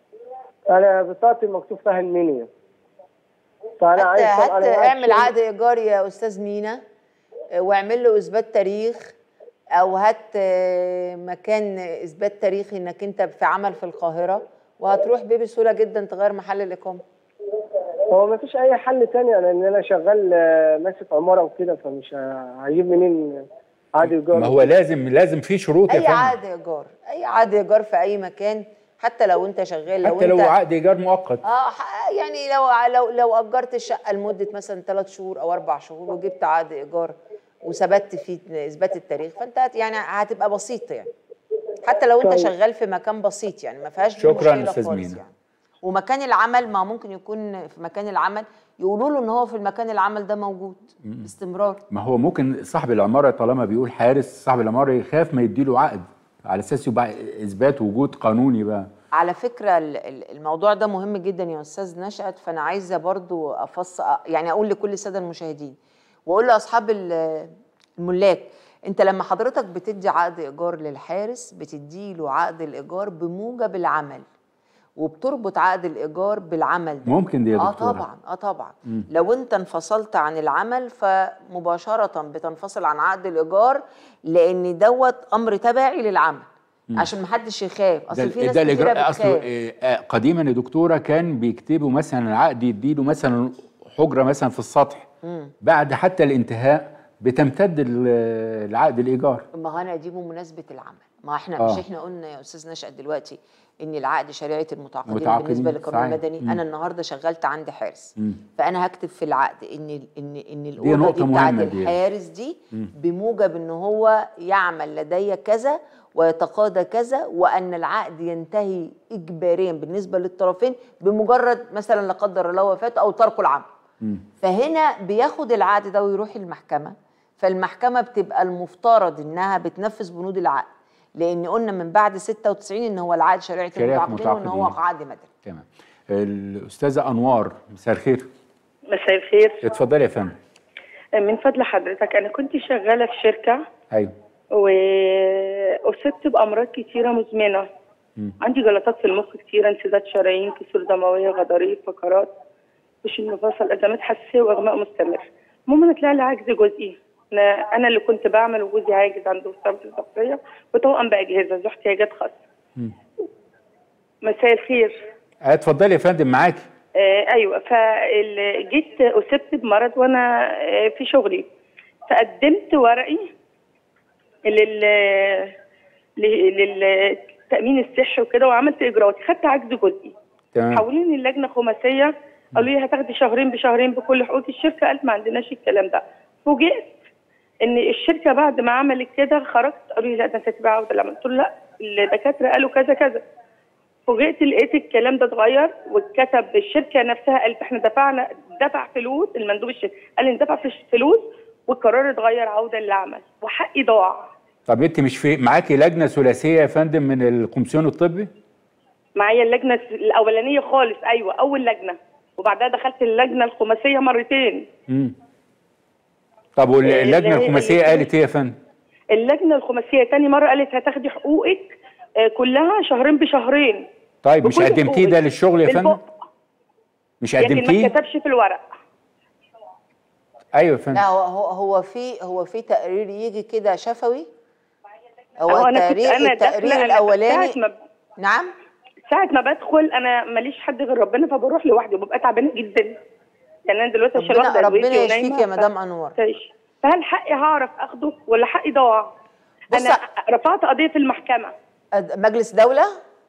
انا بطاقتي مكتوب فيها المنيا فانا هات, عايز هات أنا قاعد اعمل في- عقد ايجار يا استاذ مينا آه، واعمل له اثبات تاريخ او هات آه، مكان اثبات تاريخي انك انت في عمل في القاهره وهتروح بيه بسهوله جدا تغير محل الاقامه هو ما فيش اي حل تاني لان انا شغال آه، ماسك عماره وكده فمش ه- هجيب منين عقد ايجار ما هو لازم لازم في شروط يا اي فندم عقد ايجار اي عقد ايجار في اي مكان حتى لو انت شغال لو حتى انت لو عقد ايجار مؤقت اه ح- يعني لو لو لو اجرت الشقه لمده مثلا ثلاث شهور او اربع شهور وجبت عقد ايجار وثبت فيه اثبات التاريخ فانت هت- يعني هتبقى بسيطه يعني حتى لو انت طيب. شغال في مكان بسيط يعني ما فيهاش شكراً مشكلة أستاذ خالص مينا. يعني ومكان العمل ما ممكن يكون في مكان العمل يقولوا له ان هو في المكان العمل ده موجود باستمرار ما هو ممكن صاحب العماره طالما بيقول حارس صاحب العماره يخاف ما يديله عقد على اساس يبقى اثبات وجود قانوني بقى على فكرة ال- ال- الموضوع ده مهم جدا يا أستاذ نشأت فأنا عايزة برضو أفص يعني أقول لكل السادة المشاهدين وأقول لأصحاب ال- الملاك أنت لما حضرتك بتدي عقد إيجار للحارس بتديله عقد الإيجار بموجب العمل وبتربط عقد الإيجار بالعمل ده ممكن دي يا اه دكتورة. طبعا اه طبعا لو انت انفصلت عن العمل فمباشره بتنفصل عن عقد الايجار لان دوت امر تبعي للعمل عشان ما حدش يخاف ده, اصل في ناس ده كتيره الاجراء اصله بتخاف آه، آه، قديما يا دكتوره كان بيكتبوا مثلا العقد يديله مثلا حجره مثلا في السطح بعد حتى الانتهاء بتمتد ال- العقد الايجار ما هو انا دي بمناسبه العمل ما احنا آه. مش احنا قلنا يا استاذ نشأت دلوقتي ان العقد شريعه المتعاقدين متعاقدين، بالنسبه للقانون صحيح. المدني مم. انا النهارده شغلت عند حارس مم. فانا هكتب في العقد ان ال- ان ان الاوضه نقطة دي بتاعت مهمة دي. الحارس دي بموجب ان هو يعمل لدي كذا ويتقاضى كذا وان العقد ينتهي اجباريا بالنسبه للطرفين بمجرد مثلا لا قدر الله وفاته او ترك العمل فهنا بياخد العقد ده ويروح المحكمه فالمحكمه بتبقى المفترض انها بتنفذ بنود العقد لان قلنا من بعد 96 ان هو العقد شريعه شريعة المتعاقدين وان هو المتعاقدين. عقد مدني تمام الاستاذه انوار مساء الخير مساء الخير اتفضلي يا فندم من فضل حضرتك انا كنت شغاله في شركه ايوه واصبت بامراض كتيره مزمنه عندي جلطات في المخ كتيره انسداد شرايين كسور دمويه غضاريف فقرات وش المفاصل ازمات حساسيه واغماء مستمر المهم انا طلع لي عجز جزئي انا انا اللي كنت بعمل وجوزي عاجز عنده اصابه الضغطيه وتوأم باجهزه ذو احتياجات خاصه مساء الخير آه، اتفضلي يا فندم معاكي آه ايوه فجيت اصبت بمرض وانا آه في شغلي فقدمت ورقي لل ل- للتامين الصحي وكده وعملت اجراءاتي خدت عجز جزئي تمام حولوني اللجنه خماسيه قالوا لي هتاخدي شهرين بشهرين بكل حقوق الشركه قالت ما عندناش الكلام ده فوجئت ان الشركه بعد ما عملت كده خرجت قالوا لي لا ده انت هتبقى عوده العمل قلت له لا الدكاتره قالوا كذا كذا فوجئت لقيت الكلام ده اتغير واتكتب الشركه نفسها قالت احنا دفعنا دفع فلوس المندوب الشركه قال لي دفع فيش فلوس والقرار اتغير عوده للعمل وحقي ضاع طب انت مش في معاكي لجنه ثلاثيه يا فندم من الكومسيون الطبي معايا اللجنه الاولانيه خالص ايوه اول لجنه وبعدها دخلت اللجنه الخماسيه مرتين امم طب واللجنه اللي هي- الخماسيه قالت ايه يا فندم اللجنه الخماسيه تاني مره قالت هتاخدي حقوقك آه، كلها شهرين بشهرين طيب مش بكل قدمتيه ده حقوقك. للشغل يا فندم بالبق. مش لكن ما قدمتيه اتكتبش في الورق ايوه يا فندم لا هو هو هو في هو في تقرير يجي كده شفوي هو أهو أنا كنت- التقرير أنا التقرير داخلة- أنا الاولاني ساعة ما نعم ساعة ما بدخل أنا ماليش حد غير ربنا فبروح لوحدي وببقى تعبانة جدا يعني أنا دلوقتي عشان ربنا واخدة ربنا أدويتي يشفيك ونايمة يا ف- مدام انور تعيش. فهل حقي هعرف أخده ولا حقي ضاع؟ بص- أنا رفعت قضية في المحكمة أد- مجلس دوله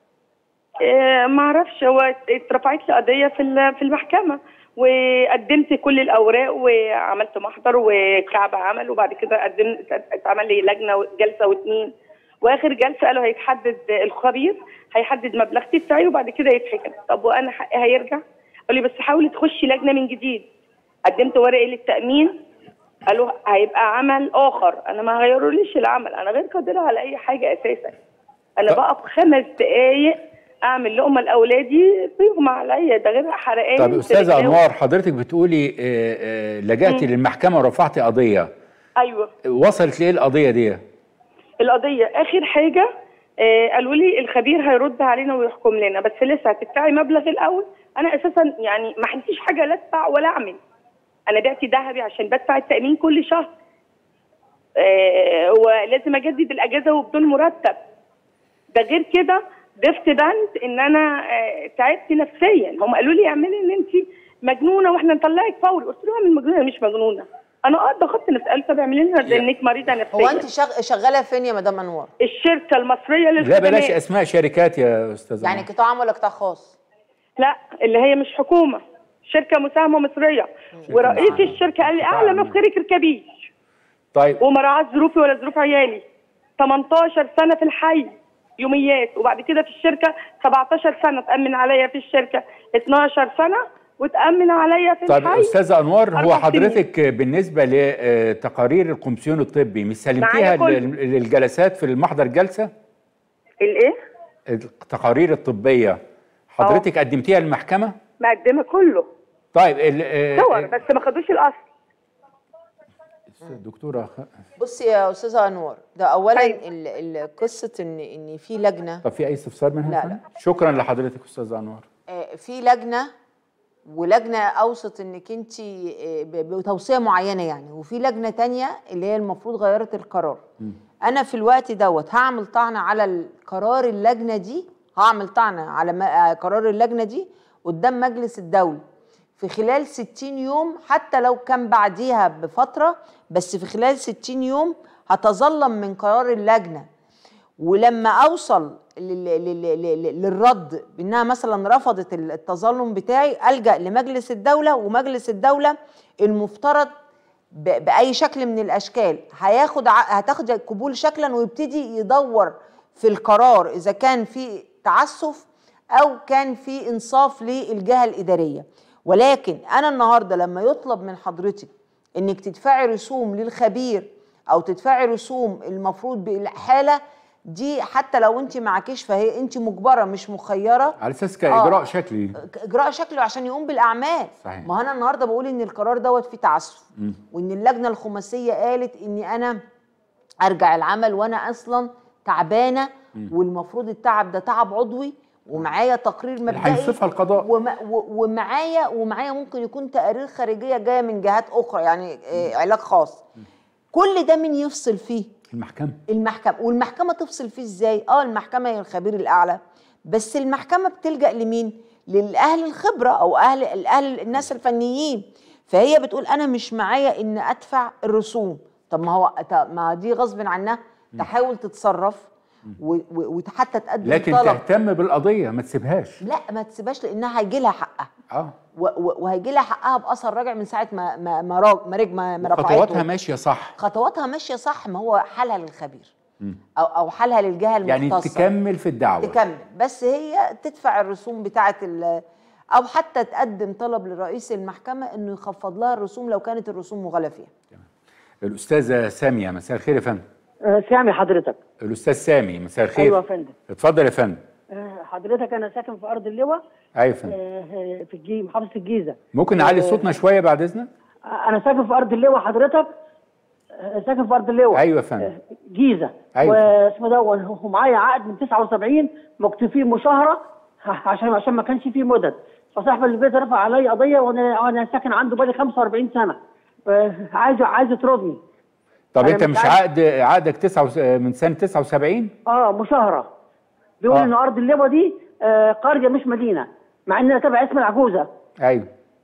إيه، ما اعرفش هو اترفعت لي قضيه في ال- في المحكمه وقدمت كل الاوراق وعملت محضر وكعب عمل وبعد كده قدمت اتعمل لي لجنه جلسه واثنين واخر جلسه قالوا هيتحدد الخبير هيحدد مبلغتي بتاعي وبعد كده يتحكم طب وانا حقي هيرجع قالوا لي بس حاولي تخشي لجنه من جديد قدمت ورقي للتامين قالوا هيبقى عمل اخر انا ما غيروليش العمل انا غير قادره على اي حاجه اساسا انا طب- بقف خمس دقايق اعمل لقمه لاولادي بيغمى عليا ده غير حرقان طب في استاذه رجلي. انوار حضرتك بتقولي آه، آه، لجأتي للمحكمه ورفعتي قضيه ايوه وصلت لايه القضيه دي القضيه اخر حاجه آه قالوا لي الخبير هيرد علينا ويحكم لنا بس لسه هتدفعي مبلغ الاول انا اساسا يعني ما عنديش حاجه لا ادفع ولا اعمل انا بعت ذهبي عشان بدفع التامين كل شهر آه ولازم اجدد الاجازه وبدون مرتب ده غير كده ضفت بند ان انا آه تعبت نفسيا هم قالوا لي اعملي ان انت مجنونه واحنا نطلعك فوري قلت لهم اعمل مجنونه مش مجنونه انا اه ضغطت نفسي قالوا طب اعملي لنا يا- انك مريضه نفسيا هو انت شغ... شغاله فين يا مدام انور الشركه المصريه لا للخدمات بلاش اسماء شركات يا استاذه يعني أنوار. قطاع عام ولا قطاع خاص لا اللي هي مش حكومه شركه مساهمه مصريه ورئيس مساهمة. الشركه قال لي قطاع اعلى عام. مفخرك اركبيش طيب وما رعاش ظروفي ولا ظروف عيالي 18 سنه في الحي يوميات وبعد كده في الشركه 17 سنه تامن عليا في الشركه 12 سنه وتامن عليا في طيب الحي استاذه انوار هو أربع سنين. حضرتك بالنسبه لتقارير الكومسيون الطبي مش سلمتيها معايا كله. لل- للجلسات في المحضر جلسه الايه التقارير الطبيه حضرتك قدمتيها للمحكمه مقدمه كله طيب ال- آه، صور آه، بس ما خدوش الاصل الدكتوره خ- بصي يا استاذه انور ده اولا أيوة. ال- ال- قصه ان ان في لجنه طب في اي استفسار منها لا، يا فندم؟ شكرا لحضرتك استاذه انوار آه، في لجنه ولجنه اوصت انك انت بتوصيه معينه يعني وفي لجنه تانية اللي هي المفروض غيرت القرار انا في الوقت دوت هعمل طعن على القرار اللجنه دي هعمل طعن على م- آه، قرار اللجنه دي قدام مجلس الدوله في خلال 60 يوم حتى لو كان بعديها بفتره بس في خلال 60 يوم هتظلم من قرار اللجنه ولما اوصل لل- لل- لل- للرد بانها مثلا رفضت التظلم بتاعي الجا لمجلس الدوله ومجلس الدوله المفترض ب- باي شكل من الاشكال هياخد ع- هتاخد قبول شكلا ويبتدي يدور في القرار اذا كان في تعسف او كان في انصاف للجهه الاداريه ولكن انا النهارده لما يطلب من حضرتك انك تدفعي رسوم للخبير او تدفعي رسوم المفروض بالاحاله دي حتى لو انت معكيش فهي انت مجبره مش مخيره على اساس كاجراء آه. شكلي اجراء شكله عشان يقوم بالاعمال صحيح. ما انا النهارده بقول ان القرار دوت فيه تعسف وان اللجنه الخماسيه قالت اني انا ارجع العمل وانا اصلا تعبانه والمفروض التعب ده تعب عضوي ومعايا تقرير مبدئي هينصفها القضاء. وما و- ومعايا ومعايا ممكن يكون تقارير خارجيه جايه من جهات اخرى يعني آه، علاج خاص كل ده مين يفصل فيه المحكمه المحكمه والمحكمه تفصل فيه ازاي اه المحكمه هي الخبير الاعلى بس المحكمه بتلجا لمين للاهل الخبره او اهل الاهل الناس الفنيين فهي بتقول انا مش معايا ان ادفع الرسوم طب ما هو طب ما دي غصب عنها تحاول تتصرف و- و- وحتى تقدم لكن طلب تهتم بالقضيه ما تسيبهاش لا ما تسيبهاش لانها هيجي لها حقها اه و- و- وهيجي لها حقها باثر راجع من ساعه ما ما ما راج- ما رج- ما ما رفعته خطواتها ماشيه صح خطواتها ماشيه صح ما هو حالها للخبير او او حالها للجهه يعني المختصه تكمل في الدعوه تكمل بس هي تدفع الرسوم بتاعه ال- او حتى تقدم طلب لرئيس المحكمه انه يخفض لها الرسوم لو كانت الرسوم مغالى فيها الاستاذه ساميه مساء الخير يا فندم آه، سامي حضرتك الاستاذ سامي مساء الخير ايوه يا فندم اتفضل يا فندم آه، حضرتك انا ساكن في ارض اللواء ايوه يا فندم آه، آه، في الجي محافظه الجيزه ممكن نعلي آه، صوتنا شويه بعد اذنك آه، انا ساكن في ارض اللواء حضرتك آه، ساكن في ارض اللواء ايوه يا فندم جيزه أيوة. واسمه ده ومعايا عقد من 79 مكتوب فيه مشاهره عشان عشان ما كانش فيه مدد فصاحب البيت رفع علي قضيه وانا وانا ساكن عنده بقالي 45 سنه آه، عايز عايز يطردني طب أنا انت مش مش عارف. عقد عقدك تسعة وس- من سنه 79 اه مشاهره بيقول آه. ان ارض اللواء دي آه، قريه مش مدينه مع انها تبع اسم العجوزه ايوه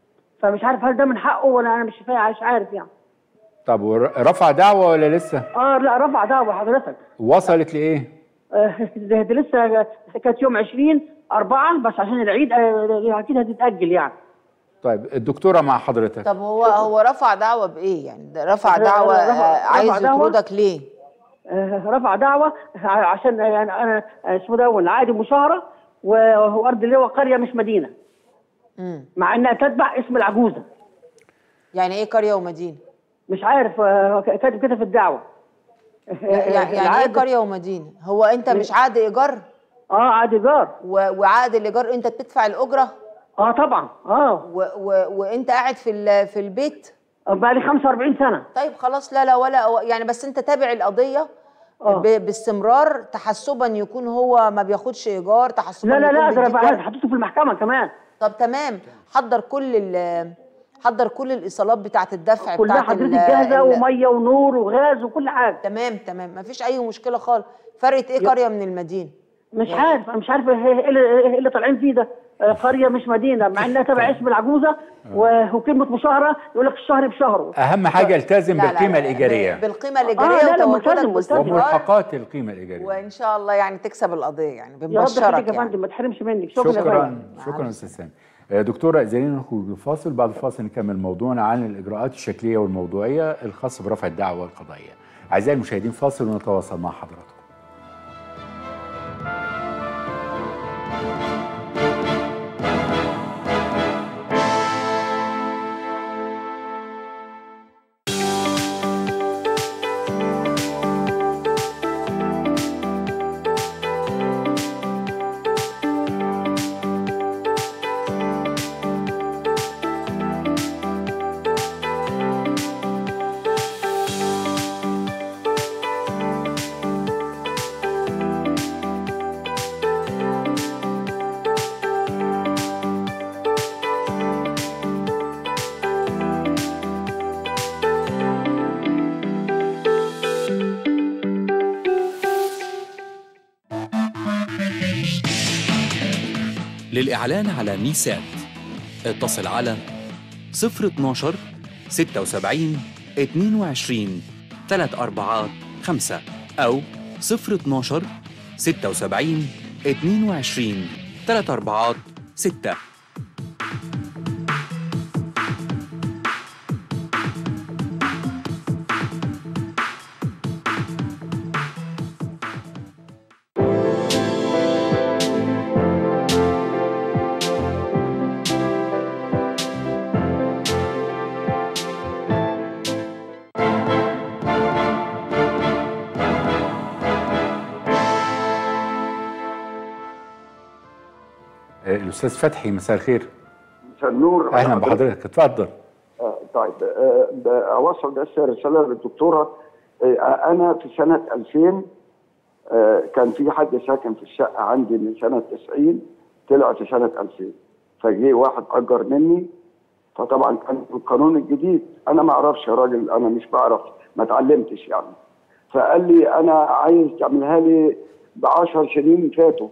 فمش عارف هل ده من حقه ولا انا مش فا- مش عارف يعني طب ور- رفع دعوه ولا لسه اه لا رفع دعوه حضرتك وصلت لايه آه، ده ده لسه كانت يوم 20 4 بس عشان العيد آه، اكيد هتتاجل يعني طيب الدكتوره مع حضرتك طب هو هو رفع دعوه بايه يعني ده رفع رفع- دعوه رفع- آه، رفع عايز دعوة. يطردك ليه آه، رفع دعوه ع- عشان يعني انا آه، اسمه ده العادي مشاهره و- وارض اللواء قريه مش مدينه مم. مع انها تتبع اسم العجوزه يعني ايه قريه ومدينه مش عارف آه، كاتب كده في الدعوه يعني يعني ايه العقد- قريه ومدينه هو انت مش عقد ايجار اه عقد ايجار و- وعقد الايجار انت بتدفع الاجره اه طبعا اه و و وانت قاعد في ال- في البيت بقى لي 45 سنه طيب خلاص لا لا ولا يعني بس انت تابع القضيه آه. ب- باستمرار تحسبا يكون هو ما بياخدش ايجار تحسبا لا لا يكون لا ده بيديك انا وقت. حطيته في المحكمه كمان طب تمام حضر كل ال حضر كل الايصالات بتاعه الدفع كلها بتاعه حضرتك ال- جاهزه ال- وميه ونور وغاز وكل حاجه تمام تمام مفيش اي مشكله خالص فرقت ايه قريه من المدينه مش عارف انا مش عارف ايه إيه اللي, إيه اللي طالعين فيه ده آه، قريه مش مدينه مع انها تبع اسم العجوزه و- وكلمه مشاهره يقول لك الشهر بشهره اهم حاجه التزم لا لا بالقيمه لا، الايجاريه بالقيمه آه، الايجاريه لا، لا، وتواجدك ملتزم، ملتزم. باستمرار وملحقات القيمه الايجاريه وان شاء الله يعني تكسب القضيه يعني يا رب بنبشرك يخليك يا يعني فندم ما تحرمش منك شكرا يا شكرا فندم شكرا استاذ سامي آه، دكتوره اذن نخرج لفاصل بعد الفاصل نكمل موضوعنا عن الاجراءات الشكليه والموضوعيه الخاصه برفع الدعوه القضائيه اعزائي المشاهدين فاصل ونتواصل مع حضراتكم للإعلان على ميسات اتصل على 012 76 22 34 5 أو 012 76 22 34 6 آه، الاستاذ فتحي مساء الخير مساء النور اهلا بحضرتك اتفضل آه، طيب آه، ب- اوصل بس رساله للدكتوره آه، انا في سنه 2000 آه، كان في حد ساكن في الشقه عندي من سنه 90 طلع في سنه 2000 فجه واحد اجر مني فطبعا كان القانون الجديد انا ما اعرفش يا راجل انا مش بعرف ما اتعلمتش يعني فقال لي انا عايز تعملها لي ب 10 سنين فاتوا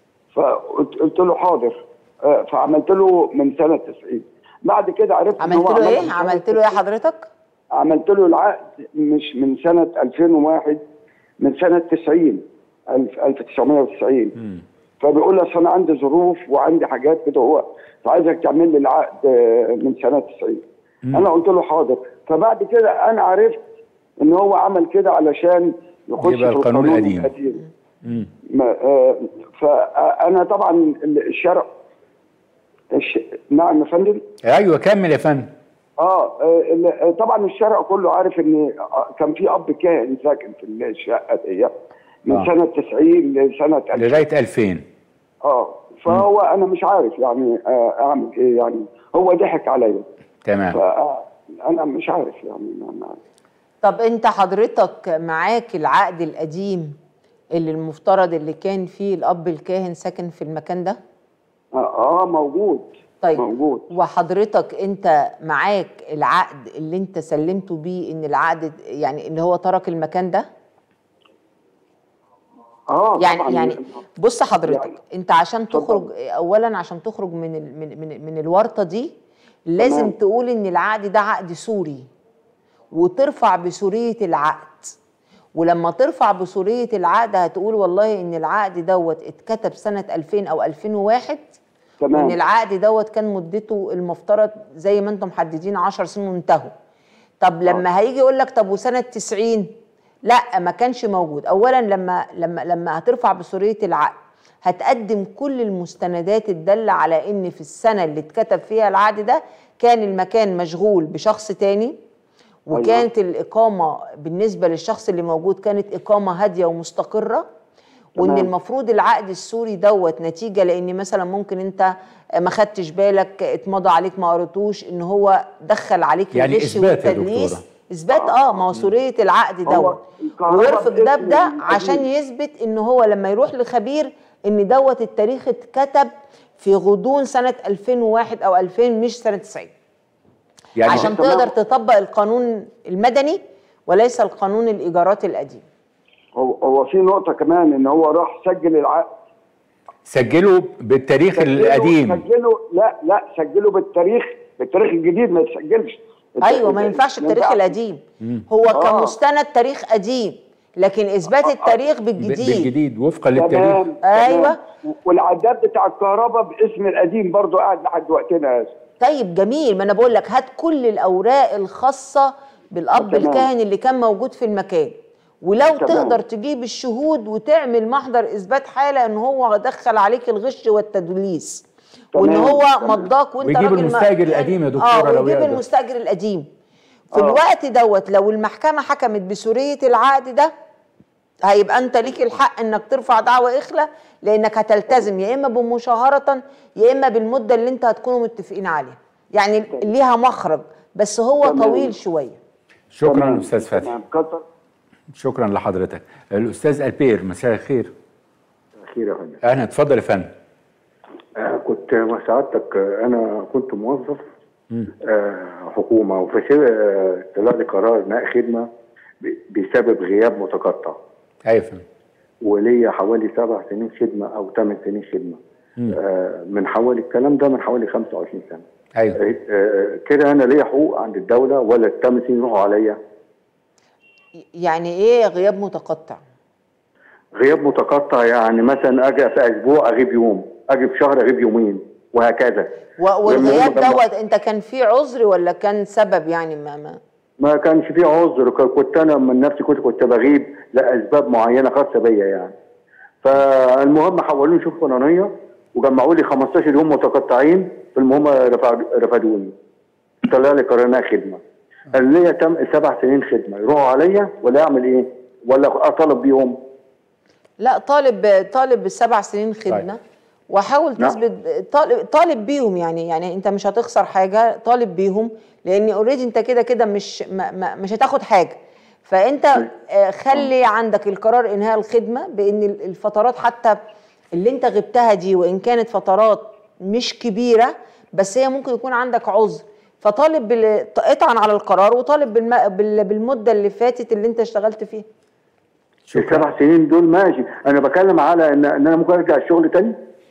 فقلت قلت له حاضر آه، فعملت له من سنه 90 بعد كده عرفت إن هو عملت له عملها ايه من سنة عملت له ايه حضرتك عملت له العقد مش من سنة 2001 من سنة 90 ألف- 1990 فبيقول لي اصل انا عندي ظروف وعندي حاجات كده هو فعايزك تعمل لي العقد آه، من سنة 90 انا قلت له حاضر فبعد كده انا عرفت ان هو عمل كده علشان يخش يبقى في القانون القديم. القديم ما- آه، فانا طبعا الشرع الش... نعم يا فندم ايوه كمل يا فندم اه آه، ال- آه، طبعا الشارع كله عارف ان آه، كان في اب كاهن ساكن في الشقه دي من آه. سنه 90 لسنه 2000 لغايه 2000 اه فهو انا مش عارف يعني آه، اعمل ايه يعني هو ضحك عليا تمام فانا مش عارف يعني أنا طب انت حضرتك معاك العقد القديم اللي المفترض اللي كان فيه الاب الكاهن ساكن في المكان ده اه, آه موجود طيب موجود وحضرتك انت معاك العقد اللي انت سلمته بيه ان العقد يعني ان هو ترك المكان ده اه يعني طبعا يعني بص حضرتك يعني- انت عشان تخرج اولا عشان تخرج من ال من من, من الورطه دي لازم تمام. تقول ان العقد ده عقد سوري وترفع بسوريه العقد ولما ترفع بسوريه العقد هتقول والله ان العقد دوت اتكتب سنه 2000 او 2001 تمام. وان العقد دوت كان مدته المفترض زي ما انتم محددين 10 سنين وانتهوا طب لما هيجي يقول لك طب وسنه 90 لا ما كانش موجود اولا لما لما لما هترفع بسوريه العقد هتقدم كل المستندات الداله على ان في السنه اللي اتكتب فيها العقد ده كان المكان مشغول بشخص تاني وكانت الاقامه بالنسبه للشخص اللي موجود كانت اقامه هاديه ومستقره وان تمام. المفروض العقد السوري دوت نتيجه لان مثلا ممكن انت ما خدتش بالك اتمضى عليك ما قريتوش ان هو دخل عليك يعني الغش إثبات يا والتدليس دكتورة. اثبات اه ما هو سوريه العقد هو دوت الكهرباء ويرفق ده باسم بده القديم. عشان يثبت ان هو لما يروح لخبير ان دوت التاريخ اتكتب في غضون سنه 2001 او 2000 مش سنه 90 يعني عشان تمام. تقدر تطبق القانون المدني وليس القانون الايجارات القديم هو هو في نقطه كمان ان هو راح سجل العقد سجلوا بالتاريخ سجله- القديم سجله لا لا سجله بالتاريخ بالتاريخ الجديد ما يتسجلش ايوه ما ينفعش التاريخ القديم هو آه. كمستند تاريخ قديم لكن اثبات التاريخ ب- بالجديد بالجديد وفقا للتاريخ تمام أيوة. تمام. والعداد بتاع الكهرباء باسم القديم برضو قاعد لحد وقتنا هذا طيب جميل ما انا بقول لك هات كل الاوراق الخاصه بالاب تمام. الكاهن اللي كان موجود في المكان ولو تمام. تقدر تجيب الشهود وتعمل محضر اثبات حاله ان هو دخل عليك الغش والتدليس وان تمام. هو تمام. مضاك وانت ويجيب راجل ما- المستاجر القديم يا دكتورة اه لو ويجيب يقدر. المستاجر القديم في آه. الوقت دوت لو المحكمه حكمت بسوريه العقد ده هيبقى انت ليك الحق انك ترفع دعوى اخلة لانك هتلتزم يا اما بمشاهرة يا اما بالمدة اللي انت هتكونوا متفقين عليها يعني ليها مخرج بس هو تمام. طويل شوية شكرا تمام. استاذ فتحي تمام كتر شكرا لحضرتك الاستاذ البير مساء الخير خير يا فندم اهلا اتفضل يا فندم آه، كنت مع سعادتك آه، انا كنت موظف آه، حكومه وفي كده آه، طلع لي قرار انهاء خدمه ب- بسبب غياب متقطع ايوه يا فندم وليا حوالي سبع سنين خدمه او ثمان سنين خدمه آه، من حوالي الكلام ده من حوالي 25 سنه ايوه آه، آه، كده انا ليا حقوق عند الدوله ولا الثمان سنين يروحوا عليا يعني ايه غياب متقطع غياب متقطع يعني مثلا اجي في اسبوع اغيب يوم اجي في شهر اغيب يومين وهكذا و- والغياب لما- لما- دوت انت كان في عذر ولا كان سبب يعني ما ما ما كانش فيه عذر ك- كنت انا من نفسي كنت كنت بغيب لاسباب معينه خاصه بيا يعني فالمهم حولوني شوف قانونيه وجمعوا لي 15 يوم متقطعين في المهم رفع- رفضوني طلع لي قرارنا خدمه قال لي تم سبع سنين خدمه يروحوا عليا ولا اعمل ايه؟ ولا اطالب بيهم؟ لا طالب طالب بالسبع سنين خدمه وحاول نعم. تثبت طالب, طالب بيهم يعني يعني انت مش هتخسر حاجه طالب بيهم لان اوريدي انت كده كده مش ما ما مش هتاخد حاجه فانت آه، خلي عندك القرار انهاء الخدمه بان ال- الفترات حتى اللي انت غبتها دي وان كانت فترات مش كبيره بس هي ممكن يكون عندك عذر فطالب بال... اطعن على القرار وطالب بالم... بال... بالمده اللي فاتت اللي انت اشتغلت فيها السبع سنين دول ماشي انا بتكلم على ان ان انا ممكن ارجع الشغل تاني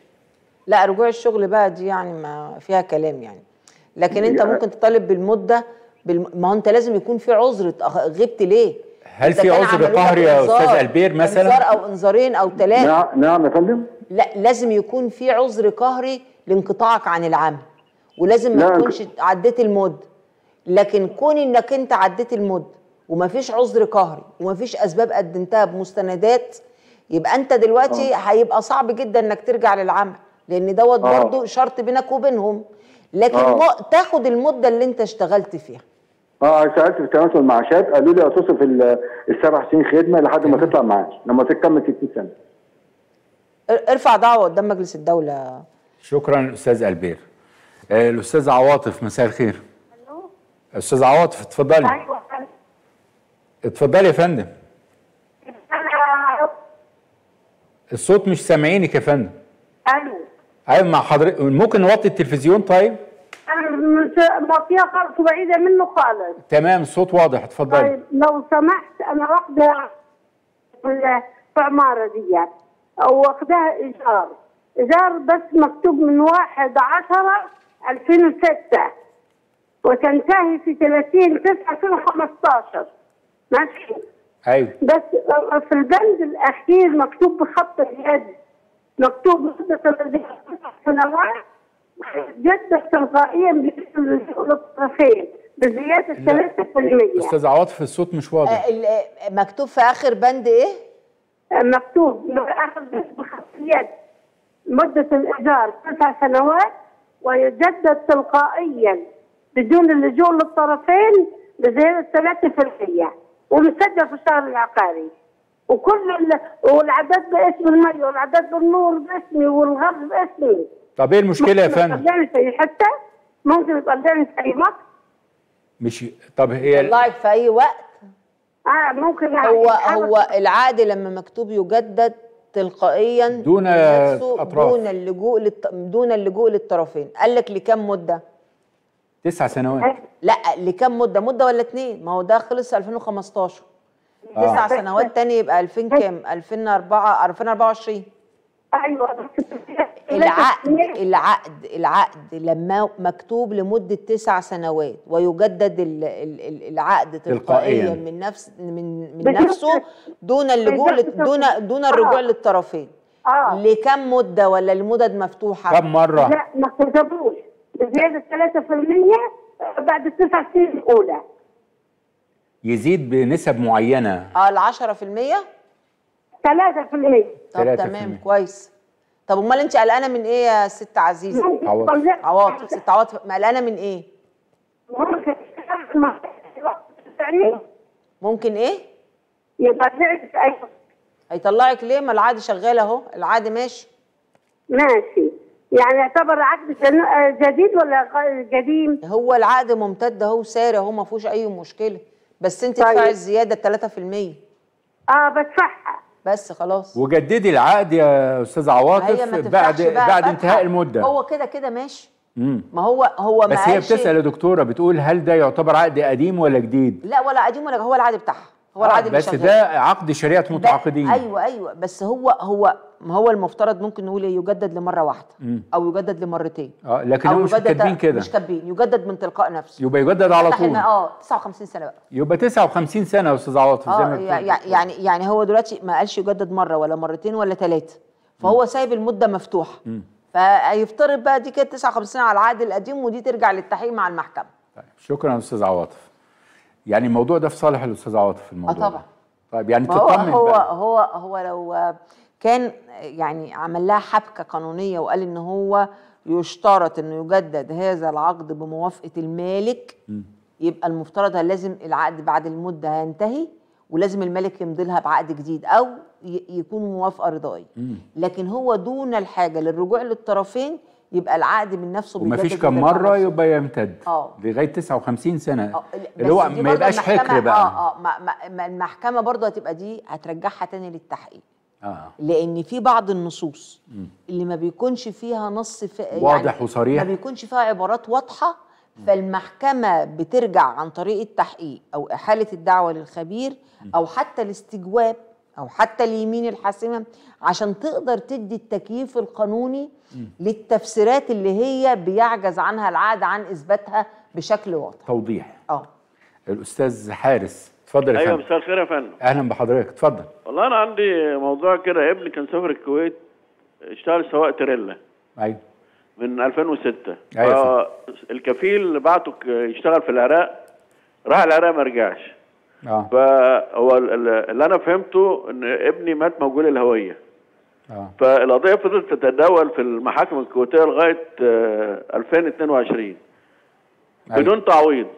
لا رجوع الشغل بقى دي يعني ما فيها كلام يعني لكن انت يعني- ممكن تطالب بالمده بالم... ما هو انت لازم يكون في عذر اتأخ- غبت ليه هل إذا في كان عذر عملوا لك قهري يا إنذار- أستاذ ألبير مثلاً؟ انذار او انذارين او ثلاثه نعم نعم يا فندم لا لازم يكون في عذر قهري لانقطاعك عن العمل ولازم ما لا، تكونش عديت المده لكن كون انك انت عديت المده ومفيش عذر قهري ومفيش اسباب قدمتها بمستندات يبقى انت دلوقتي هيبقى صعب جدا انك ترجع للعمل لان دوت آه. برضو شرط بينك وبينهم لكن آه. م... تاخد المده اللي انت اشتغلت فيها اه سالت في التواصل المعاشات قالوا لي هتصرف ال- السبع سنين خدمه لحد ما تطلع معاش لما تكمل 60 سنه ار- ارفع دعوه قدام مجلس الدوله شكرا استاذ البير آه، الاستاذ عواطف مساء الخير استاذ عواطف اتفضلي ايوه اتفضلي يا فندم انا الصوت مش سامعينك يا فندم الو ايوه مع حضرتك ممكن نوطي التلفزيون طيب انا مش- موطيه خالص بعيده منه خالص تمام الصوت واضح اتفضلي طيب لو سمحت انا واخده في ال- في عماره دي واخدها ايجار ايجار بس مكتوب من واحد عشرة 2006 وتنتهي في 30 9 2015 ماشي ايوه بس في البند الاخير مكتوب بخط اليد مكتوب مده الذي تسع سنوات جدد تلقائيا للطرفين بزياده 3% استاذ عواطف الصوت مش واضح آه، ال- آه، مكتوب في اخر بند ايه مكتوب من اخر بخط اليد مده الايجار تسع سنوات ويجدد تلقائيا بدون اللجوء للطرفين بزياده 3% ومسجل في الشهر العقاري وكل ال... والعداد باسم المي والعداد بالنور باسمي والغرز باسمي طب ايه المشكله يا ممكن فندم يطلعني في اي حته ممكن يطلعني في اي وقت مش طب هي طلعك في اي وقت اه ممكن يعني هو يتحرك. هو العقد لما مكتوب يجدد تلقائيا دون نفسه أطراف. دون اللجوء للط... دون اللجوء للطرفين قال لك لكام مده تسع سنوات لا لكام مده مده ولا اتنين ما هو ده خلص 2015 آه. تسع سنوات تاني يبقى 2000 كام 2004 2024 ايوه بس العقد العقد العقد لما مكتوب لمده تسع سنوات ويجدد ال- ال- ال- العقد تلقائياً. تلقائيا من نفس من من بدون- نفسه دون اللجوء لل- دون دون الرجوع للطرفين اه لكم مده ولا المدد مفتوحه كم مره لا ما كتبوش بزياده 3% بعد التسع سنين الاولى يزيد بنسب معينه اه ال 10% 3% طب 3%. تمام كويس طب امال انت قلقانه من ايه يا ست عزيزه عواطف. عواطف ست عواطف قلقانه من ايه ممكن ما- يعني ممكن ايه يبقى لعبت اي هيطلعك ليه ما العادي شغال اهو العادي ماشي ماشي يعني يعتبر عقد جن- آه، جديد ولا غ- قديم؟ هو العقد ممتد اهو ساري اهو ما فيهوش اي مشكله بس انت طيب. تدفعي الزياده 3% اه بدفعها بس خلاص وجددي العقد يا استاذ عواطف هي ما بعد تفتحش بقى بعد فتحة. انتهاء المده هو كده كده ماشي مم. ما هو هو ما بس هي قالش- بتسال يا دكتوره بتقول هل ده يعتبر عقد قديم ولا جديد لا ولا قديم ولا هو العقد بتاعها هو العقد اللي بس شغال. ده عقد شريعه متعاقدين ايوه ايوه بس هو هو ما هو المفترض ممكن نقول إيه، يجدد لمره واحده مم. او يجدد لمرتين اه لكن أو هم مش يجدد- كاتبين كده مش كاتبين يجدد من تلقاء نفسه يبقى يجدد على فتح طول الم- اه 59 سنه بقى يبقى 59 سنه يا استاذ عواطف زي اه ما يع- بتقول. يع- يعني يعني هو دلوقتي ما قالش يجدد مره ولا مرتين ولا ثلاثه فهو سايب المده مفتوحه مم. فهيفترض بقى دي كده 59 سنه على العقد القديم ودي ترجع للتحقيق مع المحكمه شكرا يا استاذ عواطف يعني الموضوع ده في صالح الاستاذ عواطف في الموضوع اه ده. طبعا طيب يعني ما هو تطمن هو بقى. هو هو لو كان يعني عمل لها حبكه قانونيه وقال ان هو يشترط انه يجدد هذا العقد بموافقه المالك مم. يبقى المفترض لازم العقد بعد المده هينتهي ولازم المالك يمضي لها بعقد جديد او ي- يكون موافقه رضائيه مم. لكن هو دون الحاجه للرجوع للطرفين يبقى العقد من نفسه ومفيش بيجدد كم ويرجع مره نفسه. يبقى يمتد اه لغايه 59 سنه اه اللي هو بس دي ما برضه يبقاش المحكمة- حكر بقى اه اه ما ما ما المحكمه برضه هتبقى دي هترجعها تاني للتحقيق اه لان في بعض النصوص مم. اللي ما بيكونش فيها نص في واضح وصريح. ما بيكونش فيها عبارات واضحه فالمحكمه بترجع عن طريق التحقيق او احاله الدعوه للخبير او حتى الاستجواب او حتى اليمين الحاسمه عشان تقدر تدي التكييف القانوني للتفسيرات اللي هي بيعجز عنها العقد عن اثباتها بشكل واضح توضيح اه الاستاذ حارس اتفضل يا ايوه فندم مساء الخير يا فندم اهلا بحضرتك اتفضل والله انا عندي موضوع كده ابني كان سافر الكويت اشتغل سواق تريلا ايوه من 2006 أيوة الكفيل بعته ك- يشتغل في العراق راح العراق ما رجعش اه فهو ال- ال- اللي انا فهمته ان ابني مات موجود الهويه اه فالقضيه فضلت تتداول في المحاكم الكويتيه لغايه آه، 2022 بدون تعويض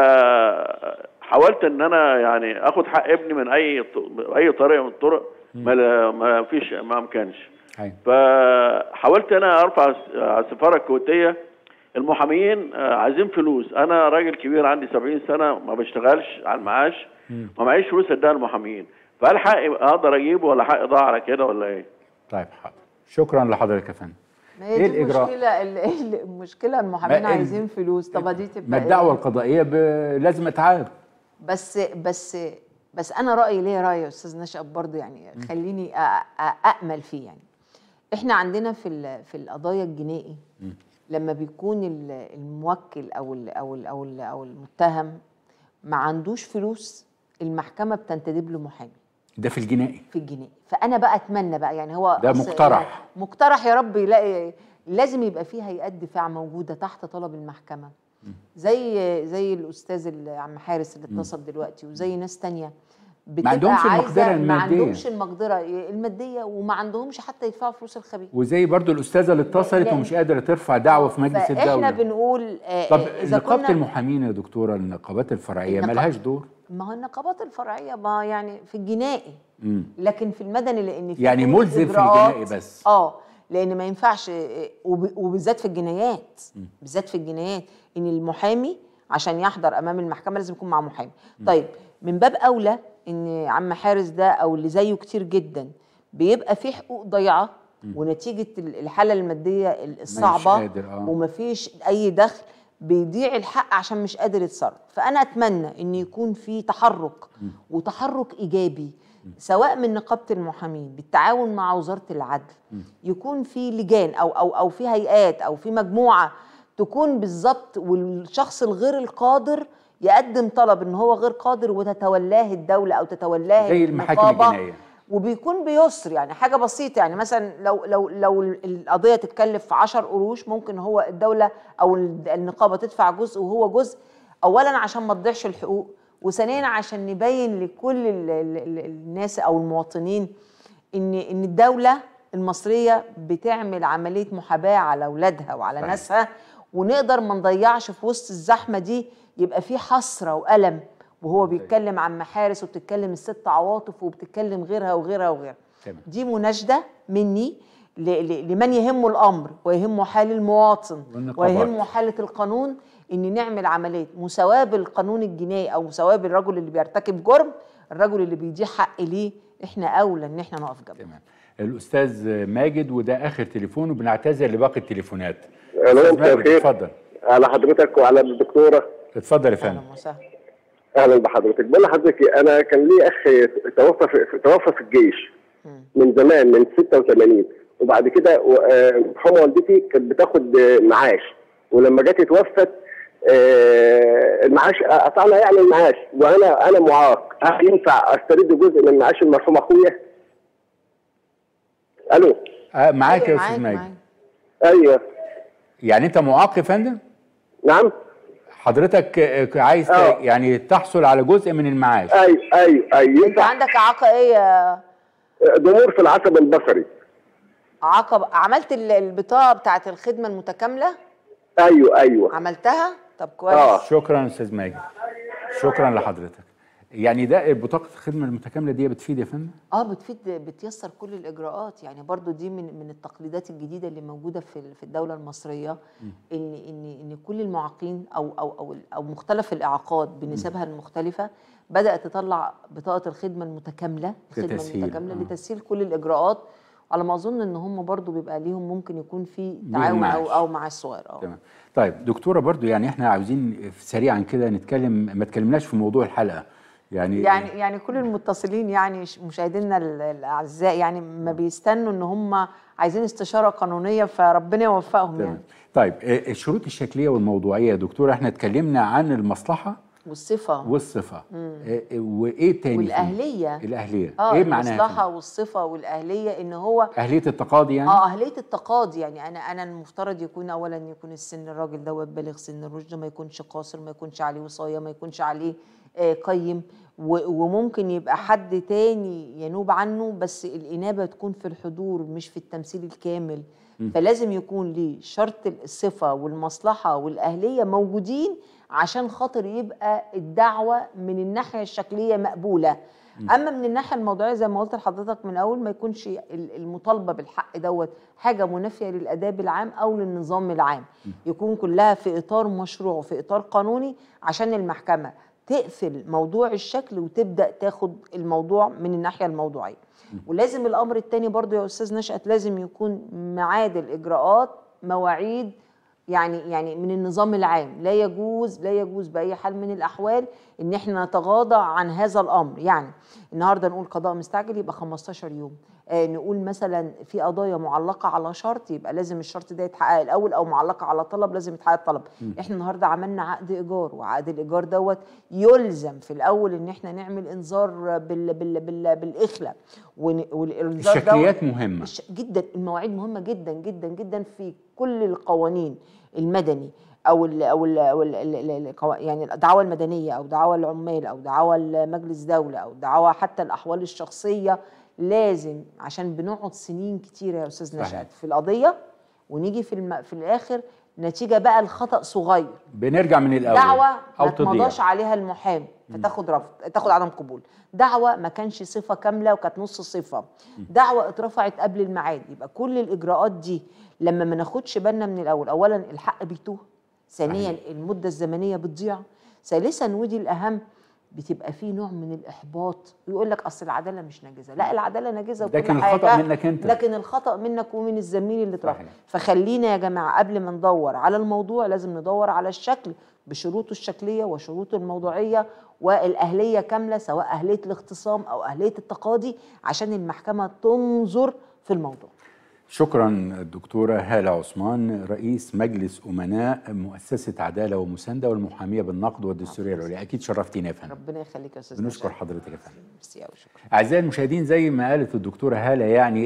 فحاولت ان انا يعني اخد حق ابني من اي ط- اي طريقه من الطرق ما لا- ما فيش ما امكنش أيوة. فحاولت انا ارفع الس- على السفاره الكويتيه المحاميين آه، عايزين فلوس انا راجل كبير عندي 70 سنه ما بشتغلش على المعاش ما معيش فلوس اديها المحاميين فهل حقي اقدر اجيبه ولا حقي ضاع على كده ولا ايه؟ طيب حاضر شكرا لحضرتك يا فندم ما هي إيه دي الإجراء؟ المشكله ال- ال- المشكله المحامين ما ال- عايزين فلوس طب دي تبقى ما إيه؟ الدعوه القضائيه ب... لازم اتعاب بس بس بس انا رايي ليه راي يا استاذ نشأت برضه يعني خليني أ- أ- امل فيه يعني احنا عندنا في ال- في القضايا الجنائي مم. لما بيكون ال- الموكل او ال او ال او ال او المتهم ما عندوش فلوس المحكمه بتنتدب له محامي ده في الجنائي في الجنائي فانا بقى اتمنى بقى يعني هو ده أصل- مقترح. يعني مقترح يا رب يلاقي لازم يبقى فيه هيئات دفاع موجوده تحت طلب المحكمه زي زي الاستاذ اللي عم حارس اللي اتصل دلوقتي وزي ناس تانية بتبقى عندهمش عايزة- المقدرة ما المادية. عندهمش المقدره الماديه وما عندهمش حتى يدفعوا فلوس الخبير وزي برضو الاستاذه اللي اتصلت لا. ومش قادره ترفع دعوه في مجلس فاحنا الدوله بنقول آه، طب آه، اذا نقابه كنا المحامين يا دكتوره النقابات الفرعيه النقا- ملهاش دور ما هو النقابات الفرعيه ما يعني في الجنائي مم. لكن في المدني لان في يعني كل ملزم في إجراءات- الجنائي بس. اه لان ما ينفعش آه، وب- وبالذات في الجنايات بالذات في الجنايات ان المحامي عشان يحضر امام المحكمه لازم يكون معاه محامي طيب من باب اولى ان عم حارس ده او اللي زيه كتير جدا بيبقى في حقوق ضايعه ونتيجه ال- الحاله الماديه الصعبه قادر، آه. ومفيش اي دخل بيضيع الحق عشان مش قادر يتصرف فانا اتمنى ان يكون في تحرك وتحرك ايجابي سواء من نقابه المحامين بالتعاون مع وزاره العدل يكون في لجان او او او في هيئات او في مجموعه تكون بالظبط والشخص الغير القادر يقدم طلب ان هو غير قادر وتتولاه الدوله او تتولاه زي المحاكم النقابة. الجنائيه وبيكون بيسر يعني حاجه بسيطه يعني مثلا لو لو لو القضيه تتكلف 10 قروش ممكن هو الدوله او النقابه تدفع جزء وهو جزء اولا عشان ما تضيعش الحقوق وثانيا عشان نبين لكل ال ال ال الناس او المواطنين ان ان الدوله المصريه بتعمل عمليه محاباه على اولادها وعلى صحيح. ناسها ونقدر ما نضيعش في وسط الزحمه دي يبقى في حسره والم وهو بيتكلم عن محارس وبتتكلم الست عواطف وبتتكلم غيرها وغيرها وغيرها تمام. دي مناشده مني ل- ل- لمن يهمه الامر ويهمه حال المواطن والنقابات. ويهمه حاله القانون ان نعمل عمليه مساواه بالقانون الجنائي او مساواه بالرجل اللي بيرتكب جرم الرجل اللي بيديه حق ليه احنا اولى ان احنا نقف جنبه تمام الاستاذ ماجد وده اخر تليفون وبنعتذر لباقي التليفونات الو أستاذ مساء ماجد، الخير اتفضل على حضرتك وعلى الدكتوره اتفضل يا فندم اهلا وسهلا اهلا بحضرتك بقول لحضرتك إيه، انا كان لي اخ توفى في توفى في الجيش من زمان من 86 وبعد كده و- آه، حمى والدتي كانت بتاخد آه، معاش ولما جت اتوفت آه، المعاش قطعنا يعني المعاش وانا انا معاق هل ينفع استرد جزء من معاش المرحوم اخويا؟ الو آه معاك يا أيوة، استاذ معاك، ماجد ايوه يعني انت معاق يا فندم نعم حضرتك آه، عايز ت- آه. يعني تحصل على جزء من المعاش ايوه ايوه ايوه انت ينفع عندك اعاقه ايه يا ضمور في العصب البصري اعاقه عملت ال- البطاقه بتاعت الخدمه المتكامله ايوه ايوه عملتها طب كويس آه. شكرا استاذ ماجد شكرا لحضرتك يعني ده بطاقه الخدمه المتكامله دي بتفيد يا فندم اه بتفيد بتيسر كل الاجراءات يعني برضو دي من من التقليدات الجديده اللي موجوده في ال- في الدوله المصريه ان ان ان كل المعاقين او او او او مختلف الاعاقات بنسبها المختلفه بدات تطلع بطاقه الخدمه المتكامله الخدمه لتسهيل، المتكامله آه. لتسهيل كل الاجراءات على ما اظن ان هم برضو بيبقى ليهم ممكن يكون في ليهم تعاون معاش. او او معاش صغير اه تمام طيب دكتوره برضو يعني احنا عاوزين سريعا كده نتكلم ما اتكلمناش في موضوع الحلقه يعني يعني يعني كل المتصلين يعني ش- مشاهدينا ال- الاعزاء يعني ما بيستنوا ان هم عايزين استشاره قانونيه فربنا يوفقهم تمام يعني طيب آه، الشروط الشكليه والموضوعيه يا دكتوره احنا اتكلمنا عن المصلحه والصفه والصفه مم. آه، آه، وايه تاني فيه؟ والاهليه الاهليه اه ايه معناها يا المصلحه فندم؟ والصفه والاهليه ان هو اهليه التقاضي يعني اه اهليه التقاضي يعني انا انا المفترض يكون اولا يكون السن الراجل دوت بالغ سن الرشد ما يكونش قاصر ما يكونش عليه وصايه ما يكونش عليه آه قيم و- وممكن يبقى حد تاني ينوب عنه بس الانابه تكون في الحضور مش في التمثيل الكامل مم. فلازم يكون ليه شرط الصفه والمصلحه والاهليه موجودين عشان خاطر يبقى الدعوه من الناحيه الشكليه مقبوله اما من الناحيه الموضوعيه زي ما قلت لحضرتك من اول ما يكونش ال- المطالبه بالحق دوت حاجه منافيه للاداب العام او للنظام العام يكون كلها في اطار مشروع وفي اطار قانوني عشان المحكمه تقفل موضوع الشكل وتبدا تاخد الموضوع من الناحيه الموضوعيه ولازم الامر الثاني برضو يا استاذ نشأت لازم يكون ميعاد الاجراءات مواعيد يعني يعني من النظام العام لا يجوز لا يجوز باي حال من الاحوال ان احنا نتغاضى عن هذا الامر يعني النهارده نقول قضاء مستعجل يبقى 15 يوم آه نقول مثلا في قضايا معلقه على شرط يبقى لازم الشرط ده يتحقق الاول او معلقه على طلب لازم يتحقق الطلب مم. احنا النهارده عملنا عقد ايجار وعقد الايجار دوت يلزم في الاول ان احنا نعمل انذار بال بال بال بالاخلاء ون- والانذار دوت- الشكليات مهمه الش- جدا المواعيد مهمه جدا جدا جدا في كل القوانين المدني او ال او ال أو ال ال ال القوا- يعني الدعوى المدنيه او دعوى العمال او دعوى مجلس دوله او دعوى حتى الاحوال الشخصيه لازم عشان بنقعد سنين كتيره يا استاذ صحيح. نشأت في القضيه ونيجي في الم... في الاخر نتيجه بقى الخطا صغير بنرجع من الاول دعوة او ما تضيع تمضاش عليها المحامي فتاخد رفض تاخد عدم قبول دعوة ما كانش صفة كاملة وكانت نص صفة دعوة اترفعت قبل الميعاد يبقى كل الإجراءات دي لما ما ناخدش بالنا من الأول أولا الحق بيتوه ثانيا المدة الزمنية بتضيع ثالثا ودي الأهم بتبقى في نوع من الإحباط يقول لك أصل العدالة مش ناجزة لا العدالة ناجزة وكل لكن حاجة الخطأ منك أنت. لكن الخطأ منك ومن الزميل اللي اترفع فخلينا يا جماعة قبل ما ندور على الموضوع لازم ندور على الشكل بشروطه الشكلية وشروطه الموضوعية والأهلية كاملة سواء أهلية الاختصام أو أهلية التقاضي عشان المحكمة تنظر في الموضوع شكرا الدكتورة هالة عثمان رئيس مجلس أمناء مؤسسة عدالة ومساندة والمحامية بالنقد والدستورية العليا أكيد شرفتينا يا فندم ربنا يخليك يا أستاذ بنشكر نشأت. حضرتك يا فندم ميرسي أوي شكرا أعزائي المشاهدين زي ما قالت الدكتورة هالة يعني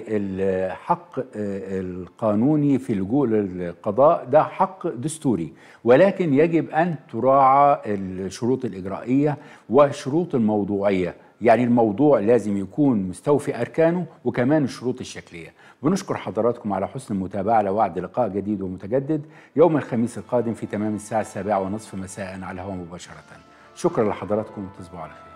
الحق آه، القانوني في اللجوء للقضاء ده حق دستوري ولكن يجب أن تراعى الشروط الإجرائية وشروط الموضوعية يعني الموضوع لازم يكون مستوفي أركانه وكمان الشروط الشكلية بنشكر حضراتكم على حسن المتابعة لوعد لقاء جديد ومتجدد يوم الخميس القادم في تمام الساعة السابعة ونصف مساء على الهواء مباشرة شكرا لحضراتكم وتصبحوا على خير